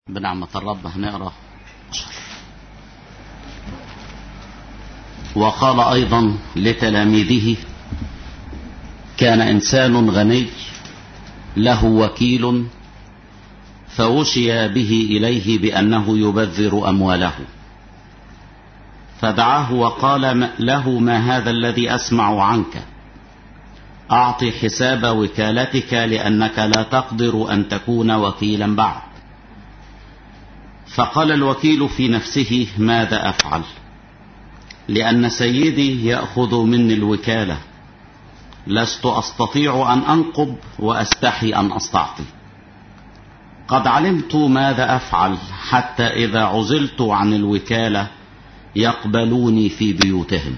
بنعمة الرب هنقرا وقال أيضا لتلاميذه كان إنسان غني له وكيل فوشي به إليه بأنه يبذر أمواله فدعاه وقال له ما هذا الذي أسمع عنك أعطي حساب وكالتك لأنك لا تقدر أن تكون وكيلا بعد فقال الوكيل في نفسه ماذا أفعل لأن سيدي يأخذ مني الوكالة لست أستطيع أن أنقب وأستحي أن أستعطي قد علمت ماذا أفعل حتى إذا عزلت عن الوكالة يقبلوني في بيوتهم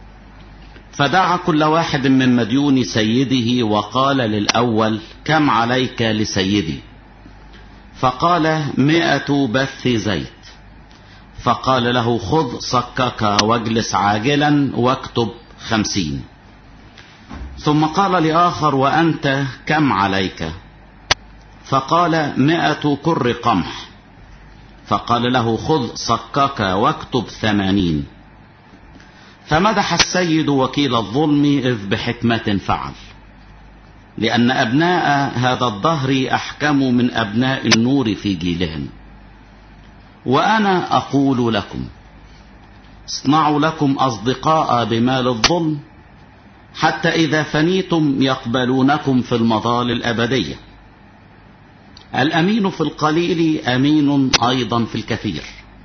فدعا كل واحد من مديون سيده وقال للأول كم عليك لسيدي فقال مئة بث زيت فقال له خذ صكك واجلس عاجلا واكتب خمسين ثم قال لآخر وأنت كم عليك فقال مئة كر قمح فقال له خذ صكك واكتب ثمانين فمدح السيد وكيل الظلم إذ بحكمة فعل لأن أبناء هذا الدهر أحكم من أبناء النور في جيلهم وأنا أقول لكم اصنعوا لكم أصدقاء بمال الظلم حتى إذا فنيتم يقبلونكم في المظال الأبدية الأمين في القليل أمين أيضا في الكثير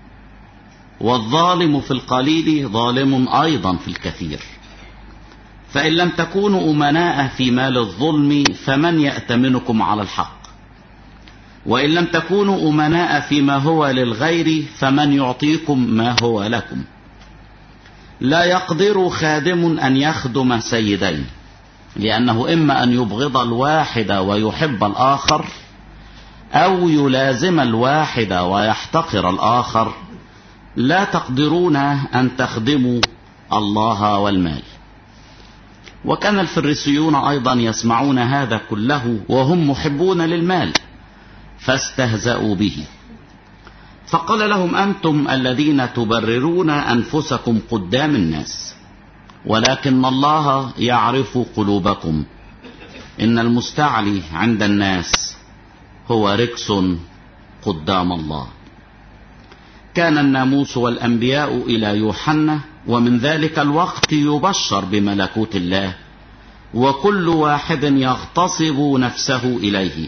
والظالم في القليل ظالم أيضا في الكثير فإن لم تكونوا أمناء في مال الظلم فمن يأتمنكم على الحق وإن لم تكونوا أمناء فيما هو للغير فمن يعطيكم ما هو لكم لا يقدر خادم أن يخدم سيدين لأنه إما أن يبغض الواحد ويحب الآخر أو يلازم الواحد ويحتقر الآخر لا تقدرون أن تخدموا الله والمال وكان الفريسيون أيضا يسمعون هذا كله وهم محبون للمال فاستهزأوا به فقال لهم أنتم الذين تبررون أنفسكم قدام الناس ولكن الله يعرف قلوبكم إن المستعلي عند الناس هو ركس قدام الله كان الناموس والأنبياء إلى يوحنا ومن ذلك الوقت يبشر بملكوت الله وكل واحد يغتصب نفسه إليه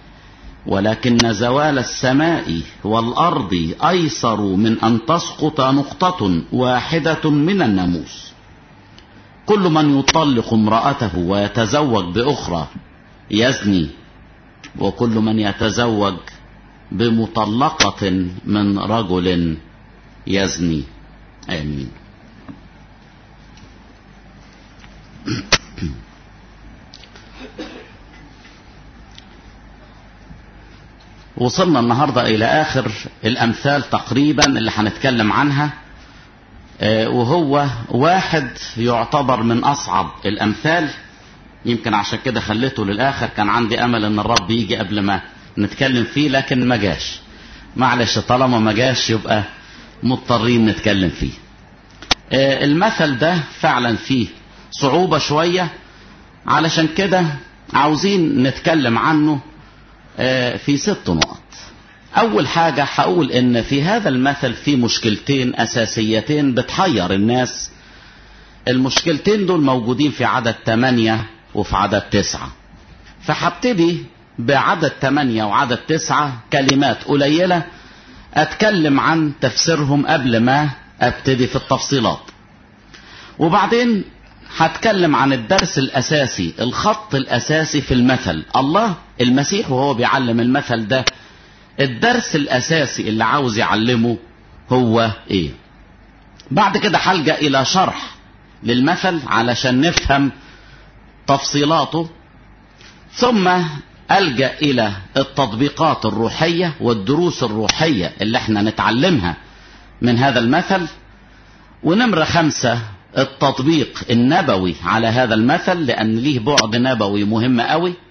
ولكن زوال السماء والأرض أيسر من أن تسقط نقطة واحدة من الناموس كل من يطلق امرأته ويتزوج بأخرى يزني وكل من يتزوج بمطلقة من رجل يزني آمين وصلنا النهاردة إلى آخر الأمثال تقريبا اللي هنتكلم عنها وهو واحد يعتبر من أصعب الأمثال يمكن عشان كده خليته للآخر كان عندي أمل أن الرب يجي قبل ما نتكلم فيه لكن ما جاش معلش طالما ما جاش يبقى مضطرين نتكلم فيه المثل ده فعلا فيه صعوبة شوية علشان كده عاوزين نتكلم عنه في ست نقط أول حاجة هقول إن في هذا المثل في مشكلتين أساسيتين بتحير الناس المشكلتين دول موجودين في عدد ثمانية وفي عدد تسعة فهبتدي بعدد ثمانية وعدد تسعة كلمات قليلة أتكلم عن تفسيرهم قبل ما أبتدي في التفصيلات وبعدين هتكلم عن الدرس الأساسي الخط الأساسي في المثل الله المسيح وهو بيعلم المثل ده الدرس الأساسي اللي عاوز يعلمه هو إيه بعد كده هلجأ إلى شرح للمثل علشان نفهم تفصيلاته ثم ألجأ إلى التطبيقات الروحية والدروس الروحية اللي احنا نتعلمها من هذا المثل ونمرة خمسة التطبيق النبوي على هذا المثل لأن ليه بعد نبوي مهم قوي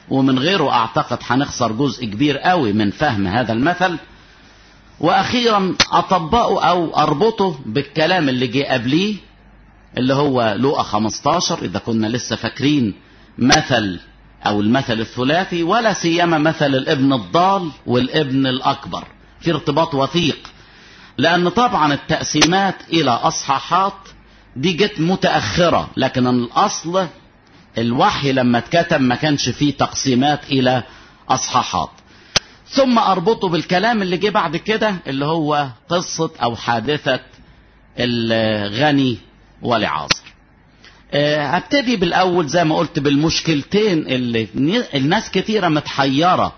ومن غيره اعتقد هنخسر جزء كبير قوي من فهم هذا المثل واخيرا اطبقه او اربطه بالكلام اللي جه قبليه اللي هو لوقا 15 اذا كنا لسه فاكرين مثل او المثل الثلاثي ولا سيما مثل الابن الضال والابن الاكبر في ارتباط وثيق لان طبعا التقسيمات الى اصحاحات دي جت متاخره لكن الاصل الوحي لما اتكتب ما كانش فيه تقسيمات الى اصحاحات ثم اربطه بالكلام اللي جه بعد كده اللي هو قصه او حادثه الغني والعازر هبتدي بالاول زي ما قلت بالمشكلتين اللي الناس كتيره متحيره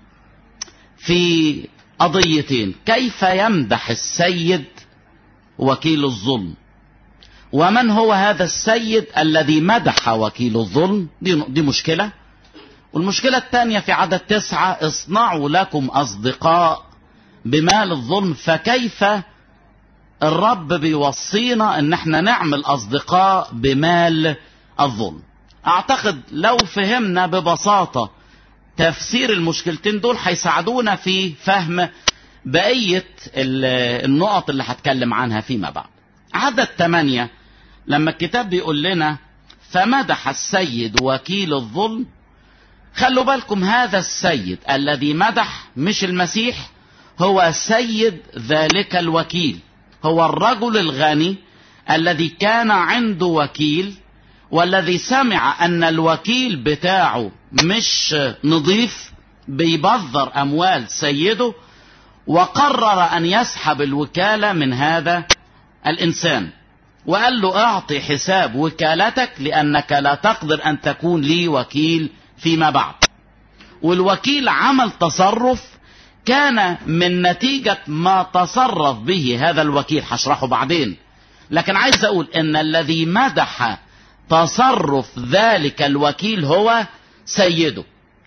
في قضيتين كيف يمدح السيد وكيل الظلم ومن هو هذا السيد الذي مدح وكيل الظلم دي, دي مشكلة والمشكلة الثانية في عدد تسعة اصنعوا لكم أصدقاء بمال الظلم فكيف الرب بيوصينا ان احنا نعمل أصدقاء بمال الظلم اعتقد لو فهمنا ببساطة تفسير المشكلتين دول هيساعدونا في فهم بقية النقط اللي هتكلم عنها فيما بعد عدد ثمانية لما الكتاب بيقول لنا فمدح السيد وكيل الظلم خلوا بالكم هذا السيد الذي مدح مش المسيح هو سيد ذلك الوكيل هو الرجل الغني الذي كان عنده وكيل والذي سمع ان الوكيل بتاعه مش نظيف بيبذر اموال سيده وقرر ان يسحب الوكالة من هذا الانسان وقال له اعطي حساب وكالتك لانك لا تقدر ان تكون لي وكيل فيما بعد والوكيل عمل تصرف كان من نتيجة ما تصرف به هذا الوكيل هشرحه بعدين لكن عايز اقول ان الذي مدح تصرف ذلك الوكيل هو سيده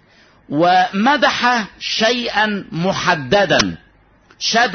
ومدح شيئا محددا شد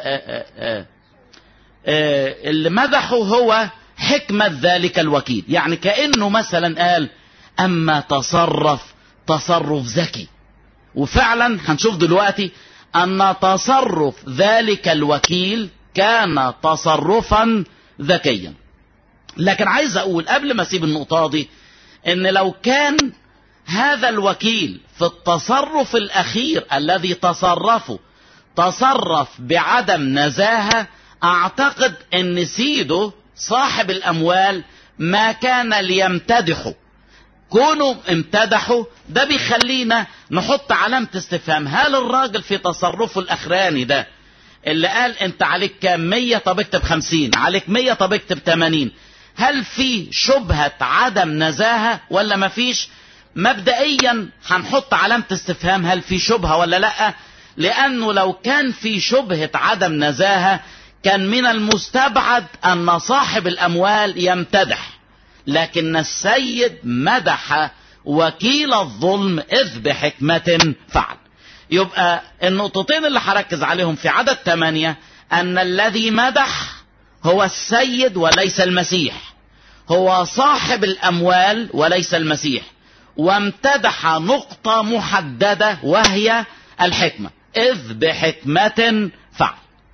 اللي مدحه هو حكمة ذلك الوكيل يعني كأنه مثلا قال أما تصرف تصرف ذكي وفعلا هنشوف دلوقتي أن تصرف ذلك الوكيل كان تصرفا ذكيا لكن عايز أقول قبل ما أسيب النقطة دي إن لو كان هذا الوكيل في التصرف الأخير الذي تصرفه تصرف بعدم نزاهة أعتقد أن سيده صاحب الأموال ما كان ليمتدحه كونه امتدحه ده بيخلينا نحط علامة استفهام هل الراجل في تصرفه الأخراني ده اللي قال انت عليك كام مية طب اكتب خمسين عليك مية طب اكتب تمانين هل في شبهة عدم نزاهة ولا مفيش مبدئيا هنحط علامة استفهام هل في شبهة ولا لا لانه لو كان في شبهة عدم نزاهة كان من المستبعد ان صاحب الاموال يمتدح لكن السيد مدح وكيل الظلم اذ بحكمة فعل يبقى النقطتين اللي هركز عليهم في عدد ثمانية ان الذي مدح هو السيد وليس المسيح هو صاحب الاموال وليس المسيح وامتدح نقطة محددة وهي الحكمة اذ بحكمة فعل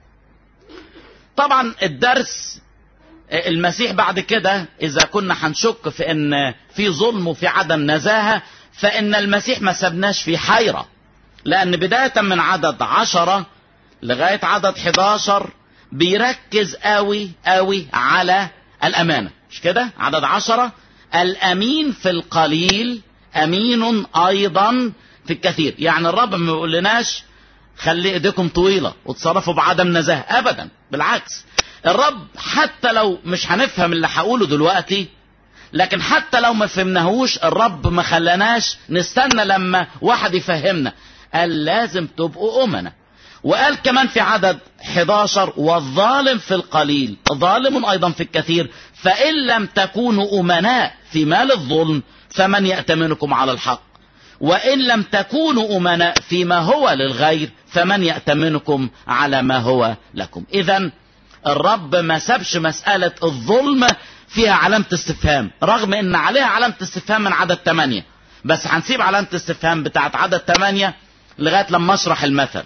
طبعا الدرس المسيح بعد كده اذا كنا هنشك في ان في ظلم وفي عدم نزاهة فان المسيح ما سبناش في حيرة لان بداية من عدد عشرة لغاية عدد 11 بيركز قوي قوي على الامانة مش كده عدد عشرة الامين في القليل امين ايضا في الكثير يعني الرب ما بيقولناش خلي ايديكم طويلة وتصرفوا بعدم نزاهة ابدا بالعكس الرب حتى لو مش هنفهم اللي هقوله دلوقتي لكن حتى لو ما فهمناهوش الرب ما خلاناش نستنى لما واحد يفهمنا قال لازم تبقوا أمنا وقال كمان في عدد 11 والظالم في القليل ظالم أيضا في الكثير فإن لم تكونوا أمناء في مال الظلم فمن يأتمنكم على الحق وإن لم تكونوا أمناء فيما هو للغير فمن يأتمنكم على ما هو لكم إذا الرب ما سابش مسألة الظلم فيها علامة استفهام رغم ان عليها علامة استفهام من عدد 8 بس هنسيب علامة الاستفهام بتاعت عدد ثمانية لغاية لما اشرح المثل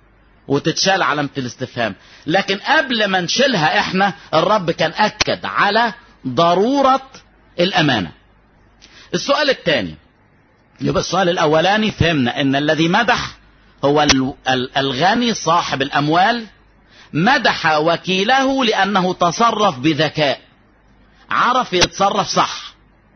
وتتشال علامة الاستفهام لكن قبل ما نشيلها احنا الرب كان اكد على ضرورة الامانة السؤال الثاني يبقى السؤال الاولاني فهمنا ان الذي مدح هو الغني صاحب الاموال مدح وكيله لانه تصرف بذكاء عرف يتصرف صح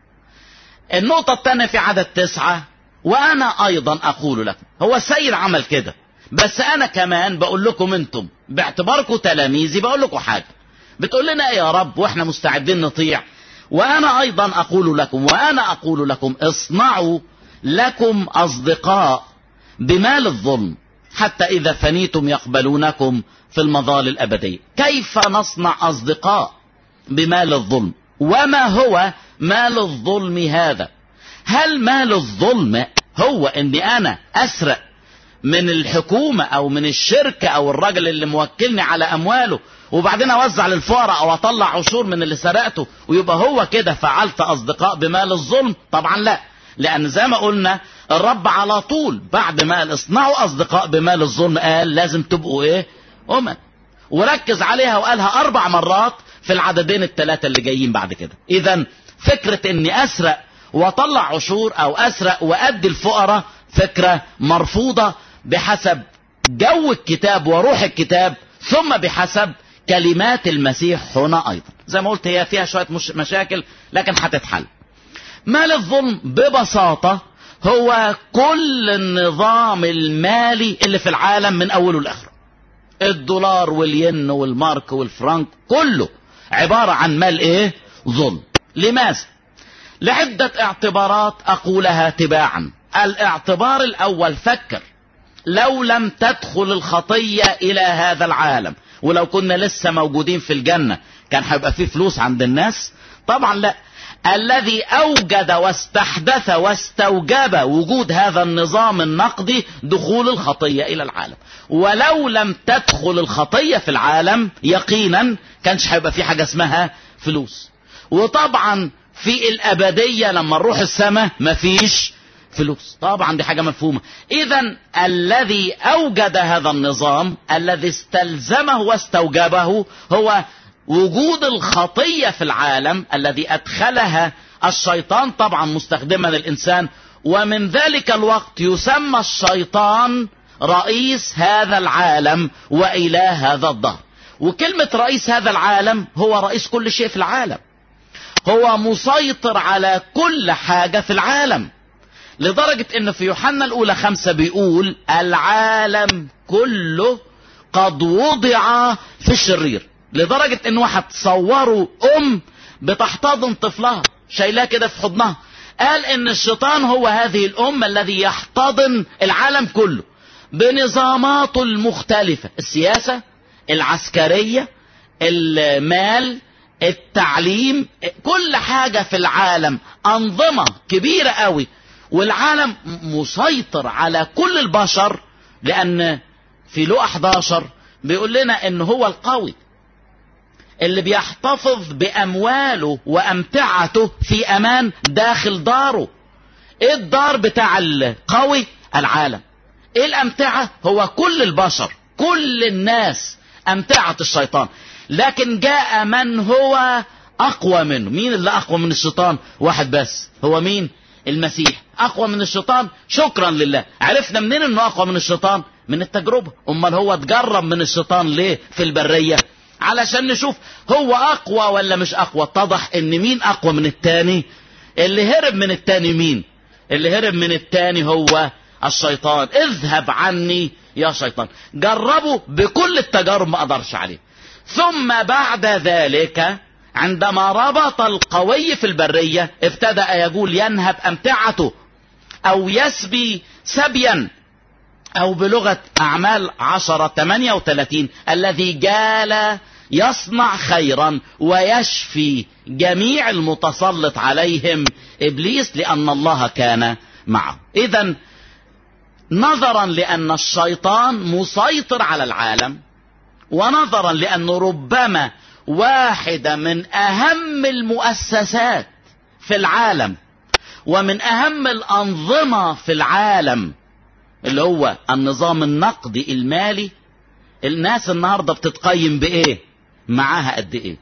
النقطة الثانية في عدد تسعة وانا ايضا اقول لكم هو السيد عمل كده بس انا كمان بقول لكم انتم باعتباركم تلاميذي بقول لكم حاجة بتقول لنا يا رب واحنا مستعدين نطيع وانا ايضا اقول لكم وانا اقول لكم اصنعوا لكم اصدقاء بمال الظلم حتى اذا فنيتم يقبلونكم في المظال الابدية كيف نصنع اصدقاء بمال الظلم وما هو مال الظلم هذا هل مال الظلم هو اني انا اسرق من الحكومة او من الشركة او الراجل اللي موكلني على امواله وبعدين اوزع للفقراء او اطلع عشور من اللي سرقته ويبقى هو كده فعلت اصدقاء بمال الظلم طبعا لا لان زي ما قلنا الرب على طول بعد ما قال اصنعوا اصدقاء بمال الظلم قال لازم تبقوا ايه امم وركز عليها وقالها اربع مرات في العددين الثلاثة اللي جايين بعد كده اذا فكرة اني اسرق واطلع عشور او اسرق وادي الفقراء فكرة مرفوضة بحسب جو الكتاب وروح الكتاب ثم بحسب كلمات المسيح هنا ايضا زي ما قلت هي فيها شوية مش مشاكل لكن هتتحل مال الظلم ببساطة هو كل النظام المالي اللي في العالم من اوله لاخره الدولار والين والمارك والفرنك كله عبارة عن مال ايه ظلم لماذا لعدة اعتبارات اقولها تباعا الاعتبار الاول فكر لو لم تدخل الخطية الى هذا العالم ولو كنا لسه موجودين في الجنة كان هيبقى فيه فلوس عند الناس طبعا لا الذي اوجد واستحدث واستوجب وجود هذا النظام النقدي دخول الخطية الى العالم ولو لم تدخل الخطية في العالم يقينا كانش هيبقى في حاجة اسمها فلوس وطبعا في الابدية لما نروح السماء مفيش فلوس طبعا دي حاجة مفهومة اذا الذي اوجد هذا النظام الذي استلزمه واستوجبه هو وجود الخطية في العالم الذي ادخلها الشيطان طبعا مستخدما الانسان ومن ذلك الوقت يسمى الشيطان رئيس هذا العالم واله هذا الدهر وكلمة رئيس هذا العالم هو رئيس كل شيء في العالم هو مسيطر على كل حاجة في العالم لدرجة ان في يوحنا الاولى خمسة بيقول العالم كله قد وضع في الشرير لدرجة ان واحد تصوروا ام بتحتضن طفلها شايلاه كده في حضنها قال ان الشيطان هو هذه الام الذي يحتضن العالم كله بنظاماته المختلفة السياسة العسكرية المال التعليم كل حاجة في العالم انظمة كبيرة قوي والعالم مسيطر على كل البشر لان في لو 11 بيقول لنا ان هو القوي اللي بيحتفظ بامواله وامتعته في امان داخل داره ايه الدار بتاع القوي العالم ايه الامتعة هو كل البشر كل الناس امتعة الشيطان لكن جاء من هو اقوى منه مين اللي اقوى من الشيطان واحد بس هو مين المسيح اقوى من الشيطان شكرا لله عرفنا منين انه اقوى من الشيطان من التجربة امال هو اتجرب من الشيطان ليه في البرية علشان نشوف هو اقوى ولا مش اقوى اتضح ان مين اقوى من التاني اللي هرب من التاني مين اللي هرب من التاني هو الشيطان اذهب عني يا شيطان جربوا بكل التجارب ما قدرش عليه ثم بعد ذلك عندما ربط القوي في البرية ابتدأ يقول ينهب امتعته او يسبي سبيا او بلغة اعمال عشرة تمانية وتلاتين الذي جال يصنع خيرا ويشفي جميع المتسلط عليهم ابليس لان الله كان معه اذا نظرا لان الشيطان مسيطر على العالم ونظرا لانه ربما واحدة من اهم المؤسسات في العالم ومن اهم الانظمة في العالم اللي هو النظام النقدي المالي الناس النهاردة بتتقيم بايه معاها قد ايه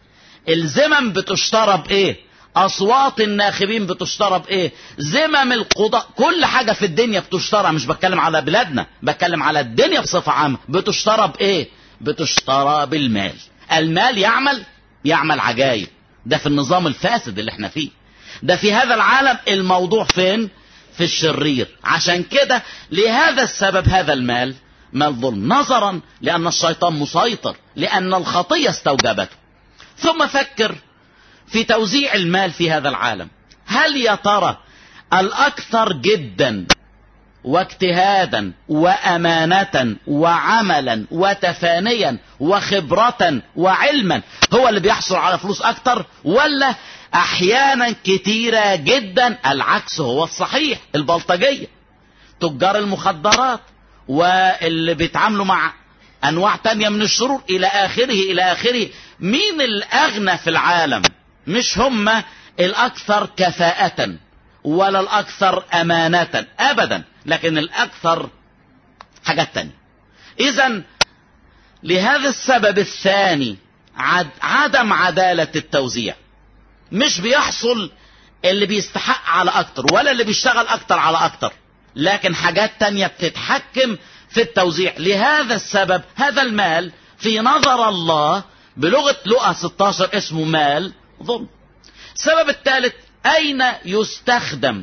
الزمن بتشترى بايه اصوات الناخبين بتشترى بايه زمم القضاء كل حاجة في الدنيا بتشترى مش بتكلم على بلادنا بتكلم على الدنيا بصفة عامة بتشترى بايه بتشترى بالمال المال يعمل يعمل عجايب ده في النظام الفاسد اللي احنا فيه ده في هذا العالم الموضوع فين في الشرير عشان كده لهذا السبب هذا المال مال ظلم نظرا لأن الشيطان مسيطر لأن الخطية استوجبته ثم فكر في توزيع المال في هذا العالم هل يا ترى الأكثر جدا واجتهادا وأمانة وعملا وتفانيا وخبرة وعلما هو اللي بيحصل على فلوس أكتر ولا أحيانا كتيرة جدا العكس هو الصحيح البلطجية تجار المخدرات واللي بيتعاملوا مع أنواع تانية من الشرور إلى آخره إلى آخره مين الأغنى في العالم مش هم الأكثر كفاءة ولا الأكثر أمانة أبدا لكن الأكثر حاجات تانية إذا لهذا السبب الثاني عد عدم عدالة التوزيع مش بيحصل اللي بيستحق على أكتر ولا اللي بيشتغل أكتر على أكتر لكن حاجات تانية بتتحكم في التوزيع لهذا السبب هذا المال في نظر الله بلغة لقى 16 اسمه مال ظلم السبب الثالث أين يستخدم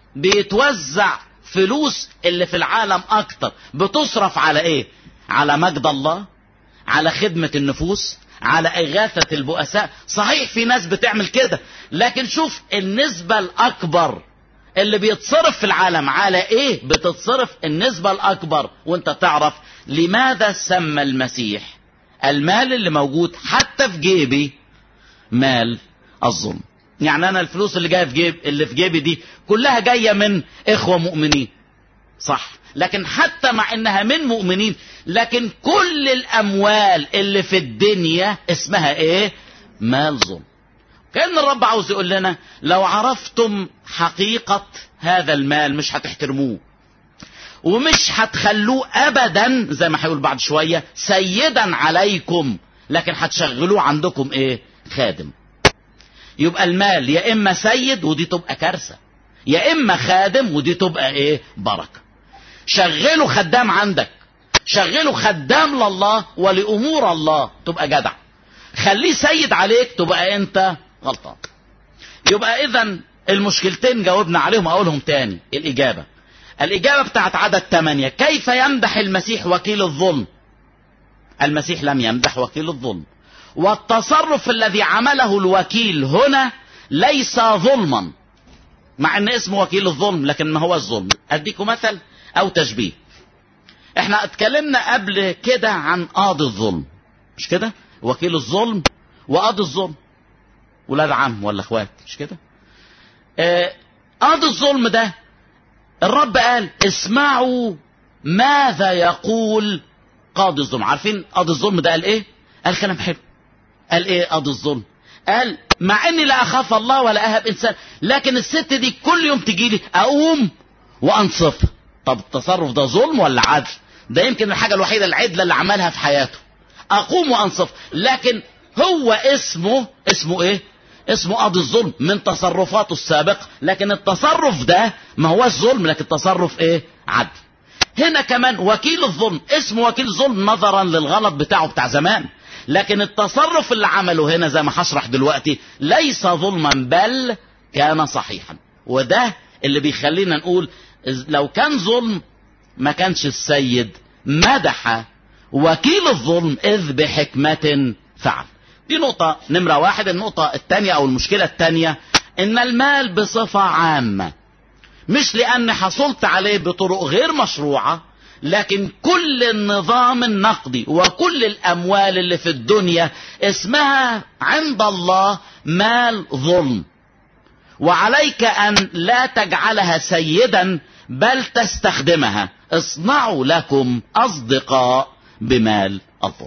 بيتوزع فلوس اللي في العالم أكتر بتصرف على إيه على مجد الله على خدمة النفوس على إغاثة البؤساء صحيح في ناس بتعمل كده لكن شوف النسبة الأكبر اللي بيتصرف في العالم على ايه بتتصرف النسبة الاكبر وانت تعرف لماذا سمى المسيح المال اللي موجود حتى في جيبي مال الظلم يعني انا الفلوس اللي جايه في جيب اللي في جيبي دي كلها جايه من اخوه مؤمنين صح لكن حتى مع انها من مؤمنين لكن كل الاموال اللي في الدنيا اسمها ايه مال ظلم كأن الرب عاوز يقول لنا لو عرفتم حقيقة هذا المال مش هتحترموه ومش هتخلوه ابدا زي ما هيقول بعد شوية سيدا عليكم لكن هتشغلوه عندكم ايه خادم يبقى المال يا اما سيد ودي تبقى كارثة يا اما خادم ودي تبقى ايه بركة شغله خدام عندك شغله خدام لله ولامور الله تبقى جدع خليه سيد عليك تبقى انت غلطان يبقى اذا المشكلتين جاوبنا عليهم اقولهم تاني الاجابة الاجابة بتاعت عدد ثمانية كيف يمدح المسيح وكيل الظلم المسيح لم يمدح وكيل الظلم والتصرف الذي عمله الوكيل هنا ليس ظلما مع ان اسمه وكيل الظلم لكن ما هو الظلم اديكم مثل او تشبيه احنا اتكلمنا قبل كده عن قاضي الظلم مش كده وكيل الظلم وقاضي الظلم ولاد عم ولا اخوات مش كده آه قاضي الظلم ده الرب قال اسمعوا ماذا يقول قاضي الظلم عارفين قاضي الظلم ده قال ايه قال كلام حلو قال ايه قاضي الظلم قال مع اني لا اخاف الله ولا اهب انسان لكن الست دي كل يوم تجي لي اقوم وانصفها طب التصرف ده ظلم ولا عدل ده يمكن الحاجة الوحيدة العدلة اللي عملها في حياته اقوم وانصف لكن هو اسمه اسمه ايه اسمه قاضي الظلم من تصرفاته السابقة لكن التصرف ده ما هو الظلم لكن التصرف ايه عدل هنا كمان وكيل الظلم اسمه وكيل ظلم نظرا للغلط بتاعه بتاع زمان لكن التصرف اللي عمله هنا زي ما هشرح دلوقتي ليس ظلما بل كان صحيحا وده اللي بيخلينا نقول لو كان ظلم ما كانش السيد مدح وكيل الظلم إذ بحكمة فعل دي نقطة نمرة واحد النقطة الثانية أو المشكلة الثانية إن المال بصفة عامة مش لأن حصلت عليه بطرق غير مشروعة لكن كل النظام النقدي وكل الأموال اللي في الدنيا اسمها عند الله مال ظلم وعليك أن لا تجعلها سيدا بل تستخدمها اصنعوا لكم أصدقاء بمال الظلم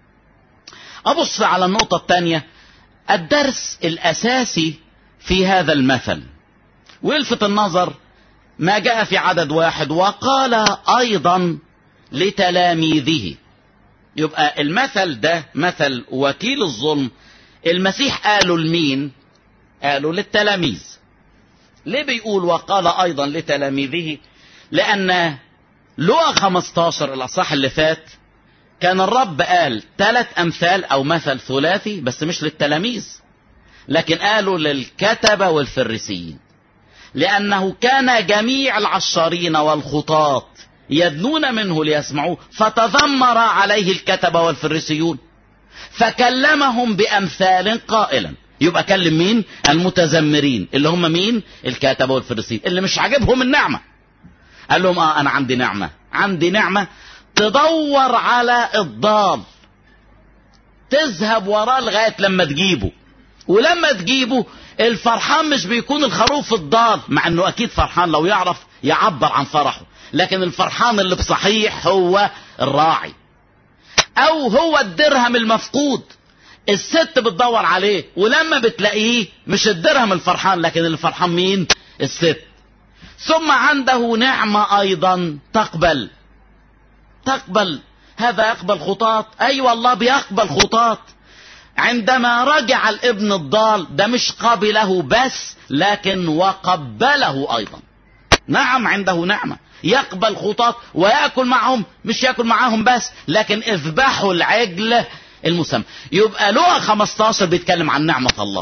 أبص على النقطة الثانية الدرس الأساسي في هذا المثل ويلفت النظر ما جاء في عدد واحد وقال أيضا لتلاميذه يبقى المثل ده مثل وكيل الظلم المسيح قالوا لمين قالوا للتلاميذ ليه بيقول وقال أيضا لتلاميذه لأن لقى 15 الأصح اللي فات كان الرب قال ثلاث أمثال أو مثل ثلاثي بس مش للتلاميذ لكن قالوا للكتبة والفريسيين لأنه كان جميع العشارين والخطاة يدنون منه ليسمعوه فتذمر عليه الكتبة والفريسيون فكلمهم بأمثال قائلا يبقى كلم مين المتذمرين اللي هم مين الكتبة والفريسيين اللي مش عاجبهم النعمة قال لهم اه انا عندي نعمة عندي نعمة تدور على الضال تذهب وراه لغاية لما تجيبه ولما تجيبه الفرحان مش بيكون الخروف الضال مع انه اكيد فرحان لو يعرف يعبر عن فرحه لكن الفرحان اللي بصحيح هو الراعي او هو الدرهم المفقود الست بتدور عليه ولما بتلاقيه مش الدرهم الفرحان لكن اللي فرحان مين الست ثم عنده نعمة ايضا تقبل تقبل هذا يقبل خطاط ايوه الله بيقبل خطاط عندما رجع الابن الضال ده مش قبله بس لكن وقبله ايضا نعم عنده نعمة يقبل خطاط ويأكل معهم مش يأكل معاهم بس لكن اذبحوا العجل المسمى يبقى لقى 15 بيتكلم عن نعمة الله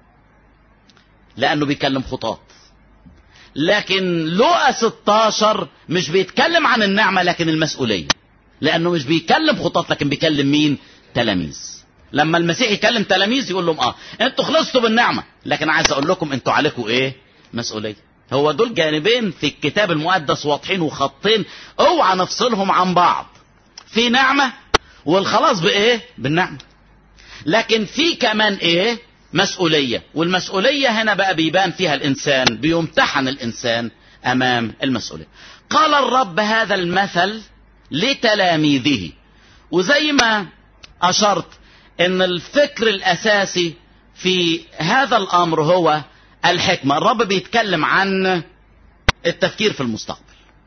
لأنه بيتكلم خطاط لكن لقى 16 مش بيتكلم عن النعمة لكن المسؤولية لأنه مش بيتكلم خطاط لكن بيكلم مين تلاميذ لما المسيح يكلم تلاميذ يقول لهم اه انتوا خلصتوا بالنعمة لكن عايز اقول لكم انتوا عليكم ايه مسؤولية هو دول جانبين في الكتاب المقدس واضحين وخطين اوعى نفصلهم عن بعض في نعمة والخلاص بايه بالنعمة لكن في كمان ايه مسؤولية والمسؤولية هنا بقى بيبان فيها الانسان بيمتحن الانسان امام المسؤولية قال الرب هذا المثل لتلاميذه وزي ما اشرت ان الفكر الاساسي في هذا الامر هو الحكمة الرب بيتكلم عن التفكير في المستقبل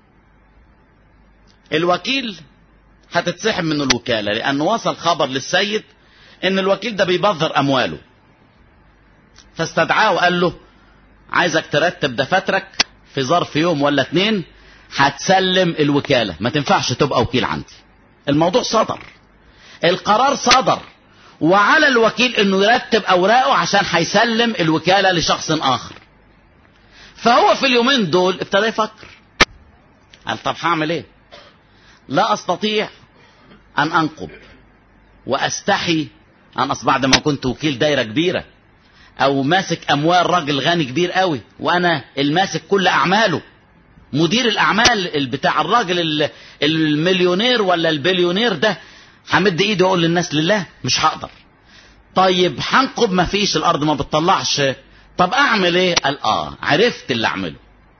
الوكيل هتتسحب من الوكالة لأنه وصل خبر للسيد إن الوكيل ده بيبذر أمواله فاستدعاه وقال له عايزك ترتب دفاترك في ظرف يوم ولا اتنين هتسلم الوكالة ما تنفعش تبقى وكيل عندي الموضوع صدر القرار صدر وعلى الوكيل انه يرتب اوراقه عشان هيسلم الوكالة لشخص اخر فهو في اليومين دول ابتدى يفكر قال طب هعمل ايه لا استطيع ان انقب واستحي ان اصبح بعد ما كنت وكيل دايرة كبيرة او ماسك اموال راجل غني كبير قوي وانا الماسك كل اعماله مدير الاعمال بتاع الراجل المليونير ولا البليونير ده همد ايدي واقول للناس لله مش هقدر طيب هنقب ما فيش الارض ما بتطلعش طب اعمل ايه قال اه عرفت اللي اعمله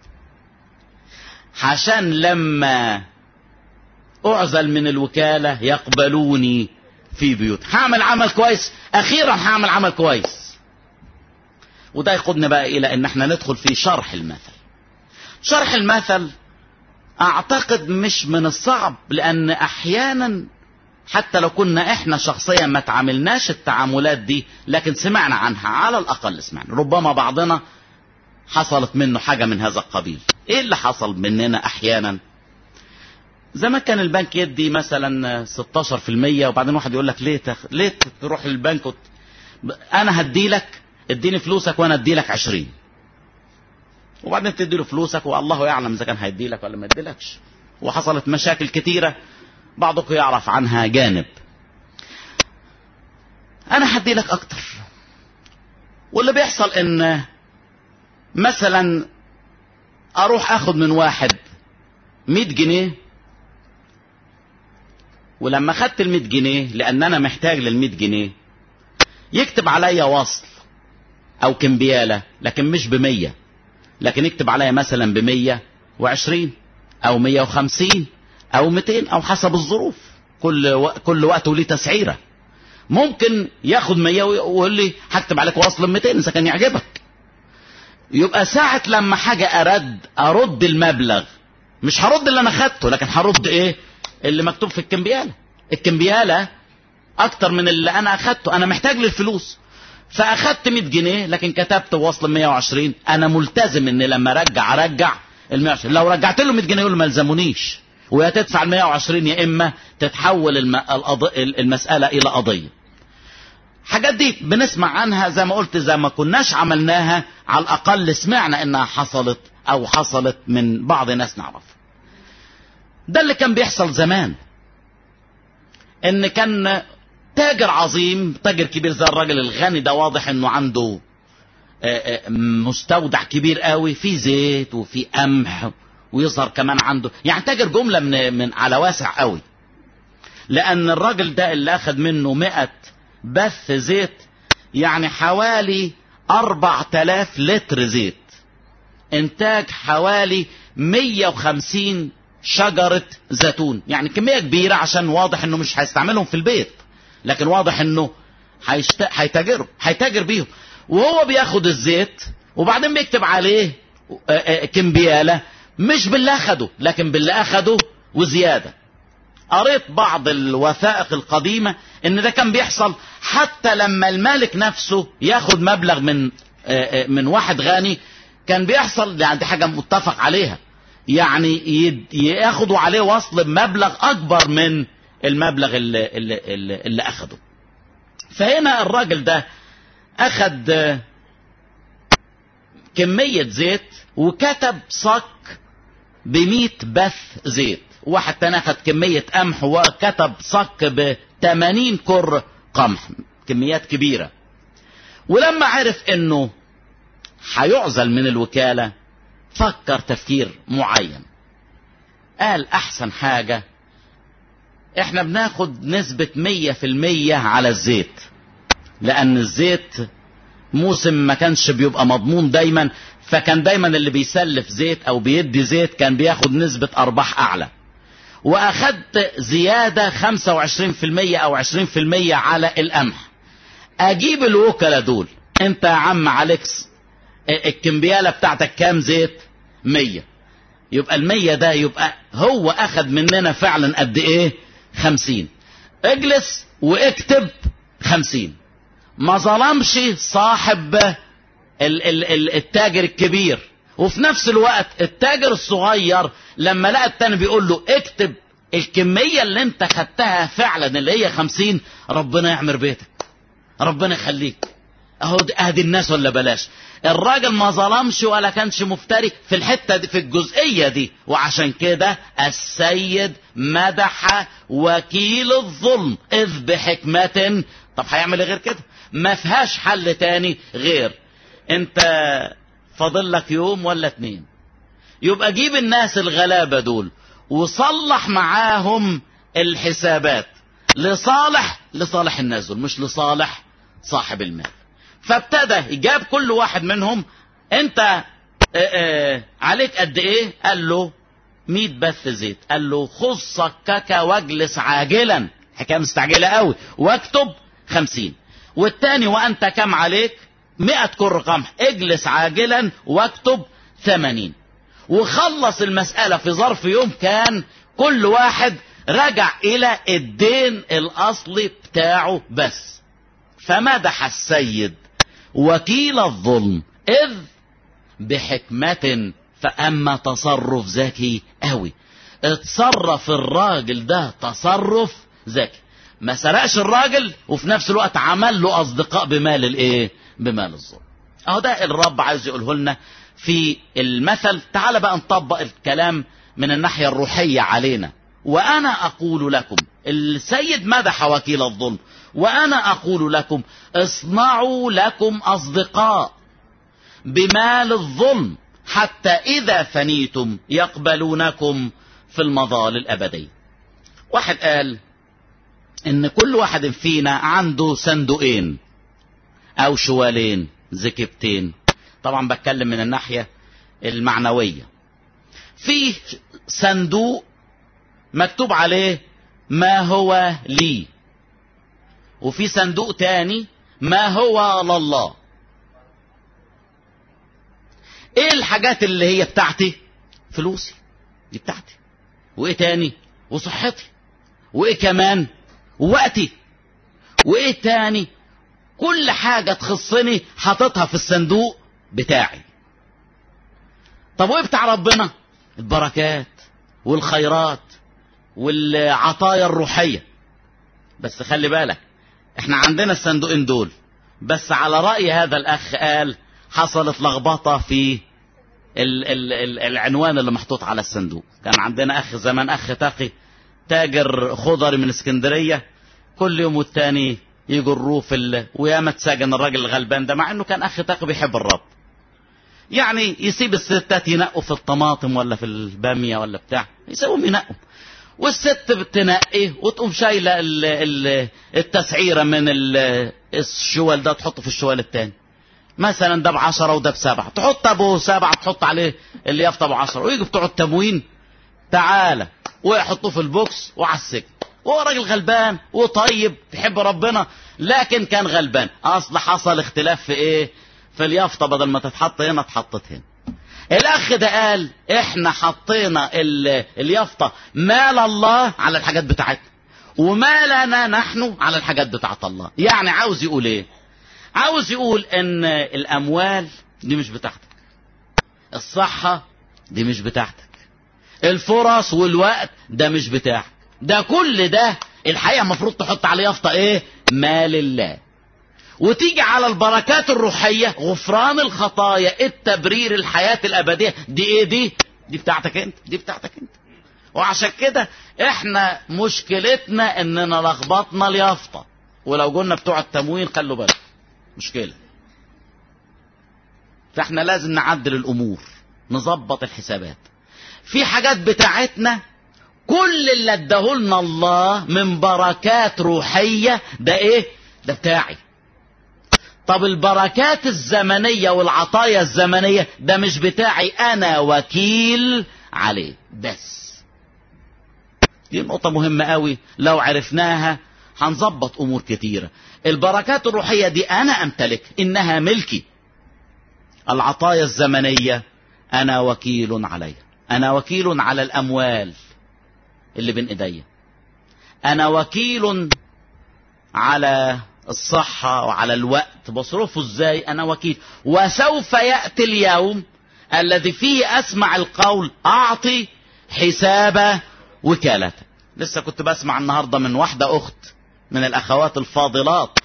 عشان لما اعزل من الوكالة يقبلوني في بيوت هعمل عمل كويس اخيرا هعمل عمل كويس وده يقودنا بقى الى ان احنا ندخل في شرح المثل شرح المثل اعتقد مش من الصعب لان احيانا حتى لو كنا احنا شخصيا ما تعاملناش التعاملات دي لكن سمعنا عنها على الاقل سمعنا ربما بعضنا حصلت منه حاجة من هذا القبيل ايه اللي حصل مننا احيانا زمان كان البنك يدي مثلا 16% وبعدين واحد يقول لك ليه تخ... ليه تروح للبنك وت... انا هدي لك اديني فلوسك وانا ادي لك 20 وبعدين تدي له فلوسك والله يعلم اذا كان هيدي لك ولا ما يديلكش وحصلت مشاكل كتيره بعضكم يعرف عنها جانب انا هدي لك اكتر واللي بيحصل ان مثلا اروح اخد من واحد 100 جنيه ولما خدت ال 100 جنيه لان انا محتاج لل 100 جنيه يكتب عليا وصل او كمبياله لكن مش ب 100 لكن يكتب عليا مثلا ب 120 او 150 او 200 او حسب الظروف كل و... كل وقت وليه تسعيره ممكن ياخد 100 ويقول لي هكتب عليك وصل 200 اذا كان يعجبك يبقى ساعة لما حاجة أرد أرد المبلغ مش هرد اللي أنا خدته لكن هرد إيه اللي مكتوب في الكمبيالة الكمبيالة أكتر من اللي أنا أخدته أنا محتاج للفلوس فأخدت 100 جنيه لكن كتبت وصل 120 أنا ملتزم إن لما أرجع أرجع ال 120 لو رجعت له 100 جنيه يقول ما يلزمونيش ويا تدفع ال 120 يا إما تتحول الم... المسألة إلى قضية حاجات دي بنسمع عنها زي ما قلت زي ما كناش عملناها على الأقل سمعنا إنها حصلت أو حصلت من بعض ناس نعرفها ده اللي كان بيحصل زمان ان كان تاجر عظيم تاجر كبير زي الراجل الغني ده واضح انه عنده مستودع كبير قوي في زيت وفي قمح ويظهر كمان عنده يعني تاجر جملة من, من على واسع قوي لان الراجل ده اللي اخد منه مئة بث زيت يعني حوالي اربع تلاف لتر زيت انتاج حوالي مية وخمسين شجرة زيتون يعني كمية كبيرة عشان واضح انه مش هيستعملهم في البيت لكن واضح انه هيشت... هيتاجروا هيتاجر بيهم وهو بياخد الزيت وبعدين بيكتب عليه كمبيالة مش باللي اخده لكن باللي اخده وزيادة قريت بعض الوثائق القديمة ان ده كان بيحصل حتى لما المالك نفسه ياخد مبلغ من من واحد غني كان بيحصل يعني دي حاجة متفق عليها يعني ياخدوا عليه وصل بمبلغ اكبر من المبلغ اللي, اللي, اللي, اللي اخده فهنا الراجل ده اخد كمية زيت وكتب صك بمية بث زيت واحد تاني اخد كمية قمح وكتب صك بتمانين كر قمح كميات كبيرة ولما عرف انه هيعزل من الوكالة فكر تفكير معين قال احسن حاجة احنا بناخد نسبة مية في المية على الزيت لان الزيت موسم ما كانش بيبقى مضمون دايما فكان دايما اللي بيسلف زيت او بيدي زيت كان بياخد نسبة ارباح اعلى واخدت زيادة 25% او 20% على القمح اجيب الوكلاء دول انت يا عم عليكس الكمبيالة بتاعتك كام زيت مية يبقى المية ده يبقى هو اخد مننا فعلا قد ايه خمسين اجلس واكتب خمسين ما ظلمش صاحب ال ال ال التاجر الكبير وفي نفس الوقت التاجر الصغير لما لقى التاني بيقول له اكتب الكمية اللي انت خدتها فعلا اللي هي خمسين ربنا يعمر بيتك ربنا يخليك اهو ادي الناس ولا بلاش الراجل ما ظلمش ولا كانش مفتري في الحتة دي في الجزئية دي وعشان كده السيد مدح وكيل الظلم اذ بحكمة طب هيعمل غير كده ما فيهاش حل تاني غير انت فاضل لك يوم ولا اتنين يبقى جيب الناس الغلابة دول وصلح معاهم الحسابات لصالح لصالح الناس دول مش لصالح صاحب المال فابتدى جاب كل واحد منهم انت اه اه عليك قد ايه قال له 100 بث زيت قال له خذ صكك واجلس عاجلا حكايه مستعجله قوي واكتب 50 والتاني وانت كم عليك 100 كر قمح اجلس عاجلا واكتب 80 وخلص المسألة في ظرف يوم كان كل واحد رجع الى الدين الاصلي بتاعه بس فمدح السيد وكيل الظلم اذ بحكمة فاما تصرف ذكي قوي اتصرف الراجل ده تصرف ذكي ما سرقش الراجل وفي نفس الوقت عمل له اصدقاء بمال الايه بمال الظلم اهو ده الرب عايز يقوله لنا في المثل تعال بقى نطبق الكلام من الناحية الروحية علينا وانا اقول لكم السيد مدح وكيل الظلم وانا اقول لكم اصنعوا لكم اصدقاء بمال الظلم حتى اذا فنيتم يقبلونكم في المظال الابدية واحد قال ان كل واحد فينا عنده صندوقين او شوالين زكبتين طبعا بتكلم من الناحية المعنوية في صندوق مكتوب عليه ما هو لي وفي صندوق تاني ما هو لله ايه الحاجات اللي هي بتاعتي فلوسي دي بتاعتي وايه تاني وصحتي وايه كمان ووقتي وايه تاني كل حاجة تخصني حاططها في الصندوق بتاعي طب وايه بتاع ربنا البركات والخيرات والعطايا الروحية بس خلي بالك احنا عندنا الصندوقين دول بس على رأي هذا الأخ قال حصلت لخبطة في ال ال ال العنوان اللي محطوط على الصندوق كان عندنا أخ زمان أخ تقي تاجر خضري من اسكندرية كل يوم والتاني يجروه في ال... وياما اتسجن الراجل الغلبان ده مع انه كان اخ تقي بيحب الرب يعني يسيب الستات ينقوا في الطماطم ولا في البامية ولا بتاع يسيبهم ينقوا والست بتنقي وتقوم شايلة ال... ال... التسعيرة من ال... الشوال ده تحطه في الشوال التاني مثلا ده بعشرة وده بسبعة تحط ابو سبعة تحط عليه اللي يافطة ابو عشرة ويجي بتوع التموين تعالى ويحطوه في البوكس وعلى السجن هو راجل غلبان وطيب تحب ربنا لكن كان غلبان اصل حصل اختلاف في ايه في اليافطة بدل ما تتحط هنا اتحطت هنا الاخ ده قال احنا حطينا اليافطة مال الله على الحاجات بتاعتنا وما لنا نحن على الحاجات بتاعت الله يعني عاوز يقول ايه عاوز يقول ان الاموال دي مش بتاعتك الصحة دي مش بتاعتك الفرص والوقت ده مش بتاعك ده كل ده الحقيقة المفروض تحط عليه يافطة ايه مال الله وتيجي على البركات الروحية غفران الخطايا التبرير الحياة الأبدية دي ايه دي دي بتاعتك انت دي بتاعتك انت وعشان كده احنا مشكلتنا اننا لخبطنا اليافطة ولو قلنا بتوع التموين خلوا بالك مشكلة فاحنا لازم نعدل الامور نظبط الحسابات في حاجات بتاعتنا كل اللي اداهولنا الله من بركات روحية ده ايه ده بتاعي طب البركات الزمنية والعطايا الزمنية ده مش بتاعي انا وكيل عليه بس دي نقطة مهمة قوي لو عرفناها هنظبط امور كتيرة البركات الروحية دي انا امتلك انها ملكي العطايا الزمنية انا وكيل عليها انا وكيل على الاموال اللي بين ايديا انا وكيل على الصحة وعلى الوقت بصرفه ازاي انا وكيل وسوف يأتي اليوم الذي فيه اسمع القول اعطي حساب وكالتك لسه كنت بسمع النهاردة من واحدة اخت من الاخوات الفاضلات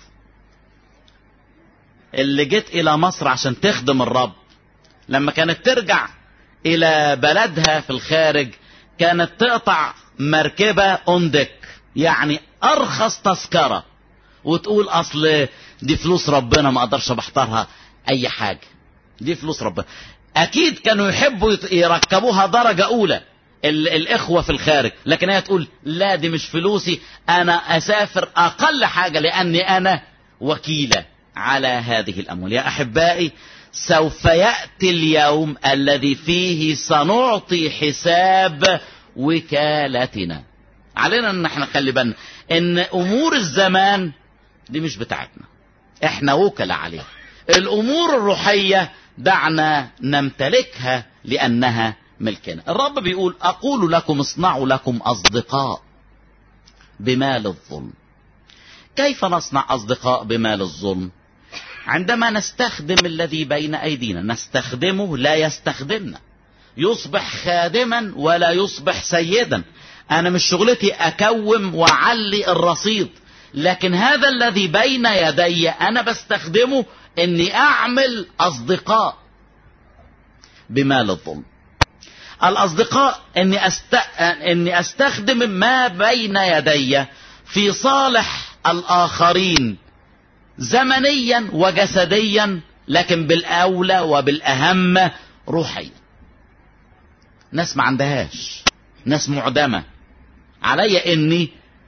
اللي جت الى مصر عشان تخدم الرب لما كانت ترجع الى بلدها في الخارج كانت تقطع مركبة اوندك يعني ارخص تذكرة وتقول اصل دي فلوس ربنا ما اقدرش بحضرها اي حاجة دي فلوس ربنا اكيد كانوا يحبوا يركبوها درجة اولى الاخوة في الخارج لكن هي تقول لا دي مش فلوسي انا اسافر اقل حاجة لاني انا وكيلة على هذه الاموال يا احبائي سوف يأتي اليوم الذي فيه سنعطي حساب وكالتنا علينا ان احنا نخلي بالنا ان امور الزمان دي مش بتاعتنا احنا وكلاء عليها الامور الروحية دعنا نمتلكها لانها ملكنا الرب بيقول اقول لكم اصنعوا لكم اصدقاء بمال الظلم كيف نصنع اصدقاء بمال الظلم عندما نستخدم الذي بين ايدينا نستخدمه لا يستخدمنا يصبح خادما ولا يصبح سيدا انا مش شغلتي اكوم واعلي الرصيد لكن هذا الذي بين يدي انا بستخدمه اني اعمل اصدقاء بمال الظلم الاصدقاء اني, أست... اني استخدم ما بين يدي في صالح الاخرين زمنيا وجسديا لكن بالاولى وبالاهم روحيا ناس ما عندهاش ناس معدمة علي اني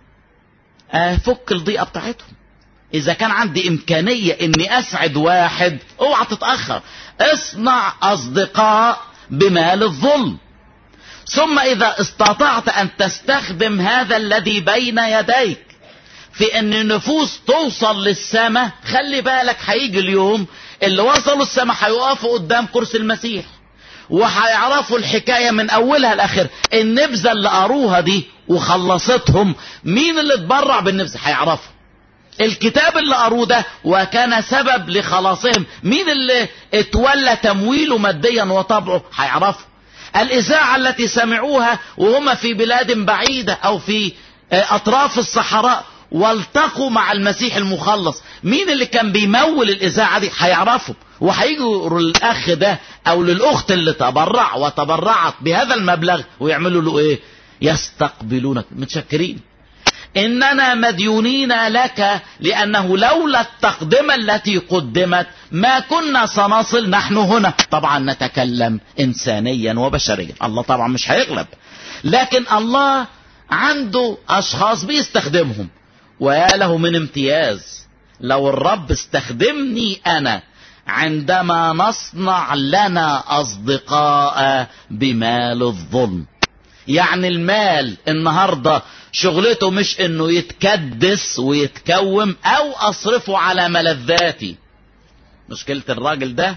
افك الضيقة بتاعتهم اذا كان عندي امكانية اني اسعد واحد اوعى تتأخر اصنع اصدقاء بمال الظلم ثم اذا استطعت ان تستخدم هذا الذي بين يديك في ان النفوس توصل للسماء خلي بالك هيجي اليوم اللي وصلوا السماء هيقفوا قدام كرسي المسيح وهيعرفوا الحكاية من أولها لآخر النبذة اللي قروها دي وخلصتهم مين اللي اتبرع بالنبذة هيعرفوا الكتاب اللي قروه ده وكان سبب لخلاصهم مين اللي اتولى تمويله ماديا وطبعه هيعرفوا الإذاعة التي سمعوها وهم في بلاد بعيدة أو في أطراف الصحراء والتقوا مع المسيح المخلص مين اللي كان بيمول الإذاعة دي هيعرفوا وهيجوا للأخ ده أو للأخت اللي تبرع وتبرعت بهذا المبلغ ويعملوا له إيه يستقبلونك متشكرين إننا مديونين لك لأنه لولا التقدمة التي قدمت ما كنا سنصل نحن هنا طبعا نتكلم إنسانيا وبشريا الله طبعا مش هيغلب لكن الله عنده أشخاص بيستخدمهم ويا له من امتياز لو الرب استخدمني أنا عندما نصنع لنا أصدقاء بمال الظلم يعني المال النهاردة شغلته مش انه يتكدس ويتكوم او اصرفه على ملذاتي مشكلة الراجل ده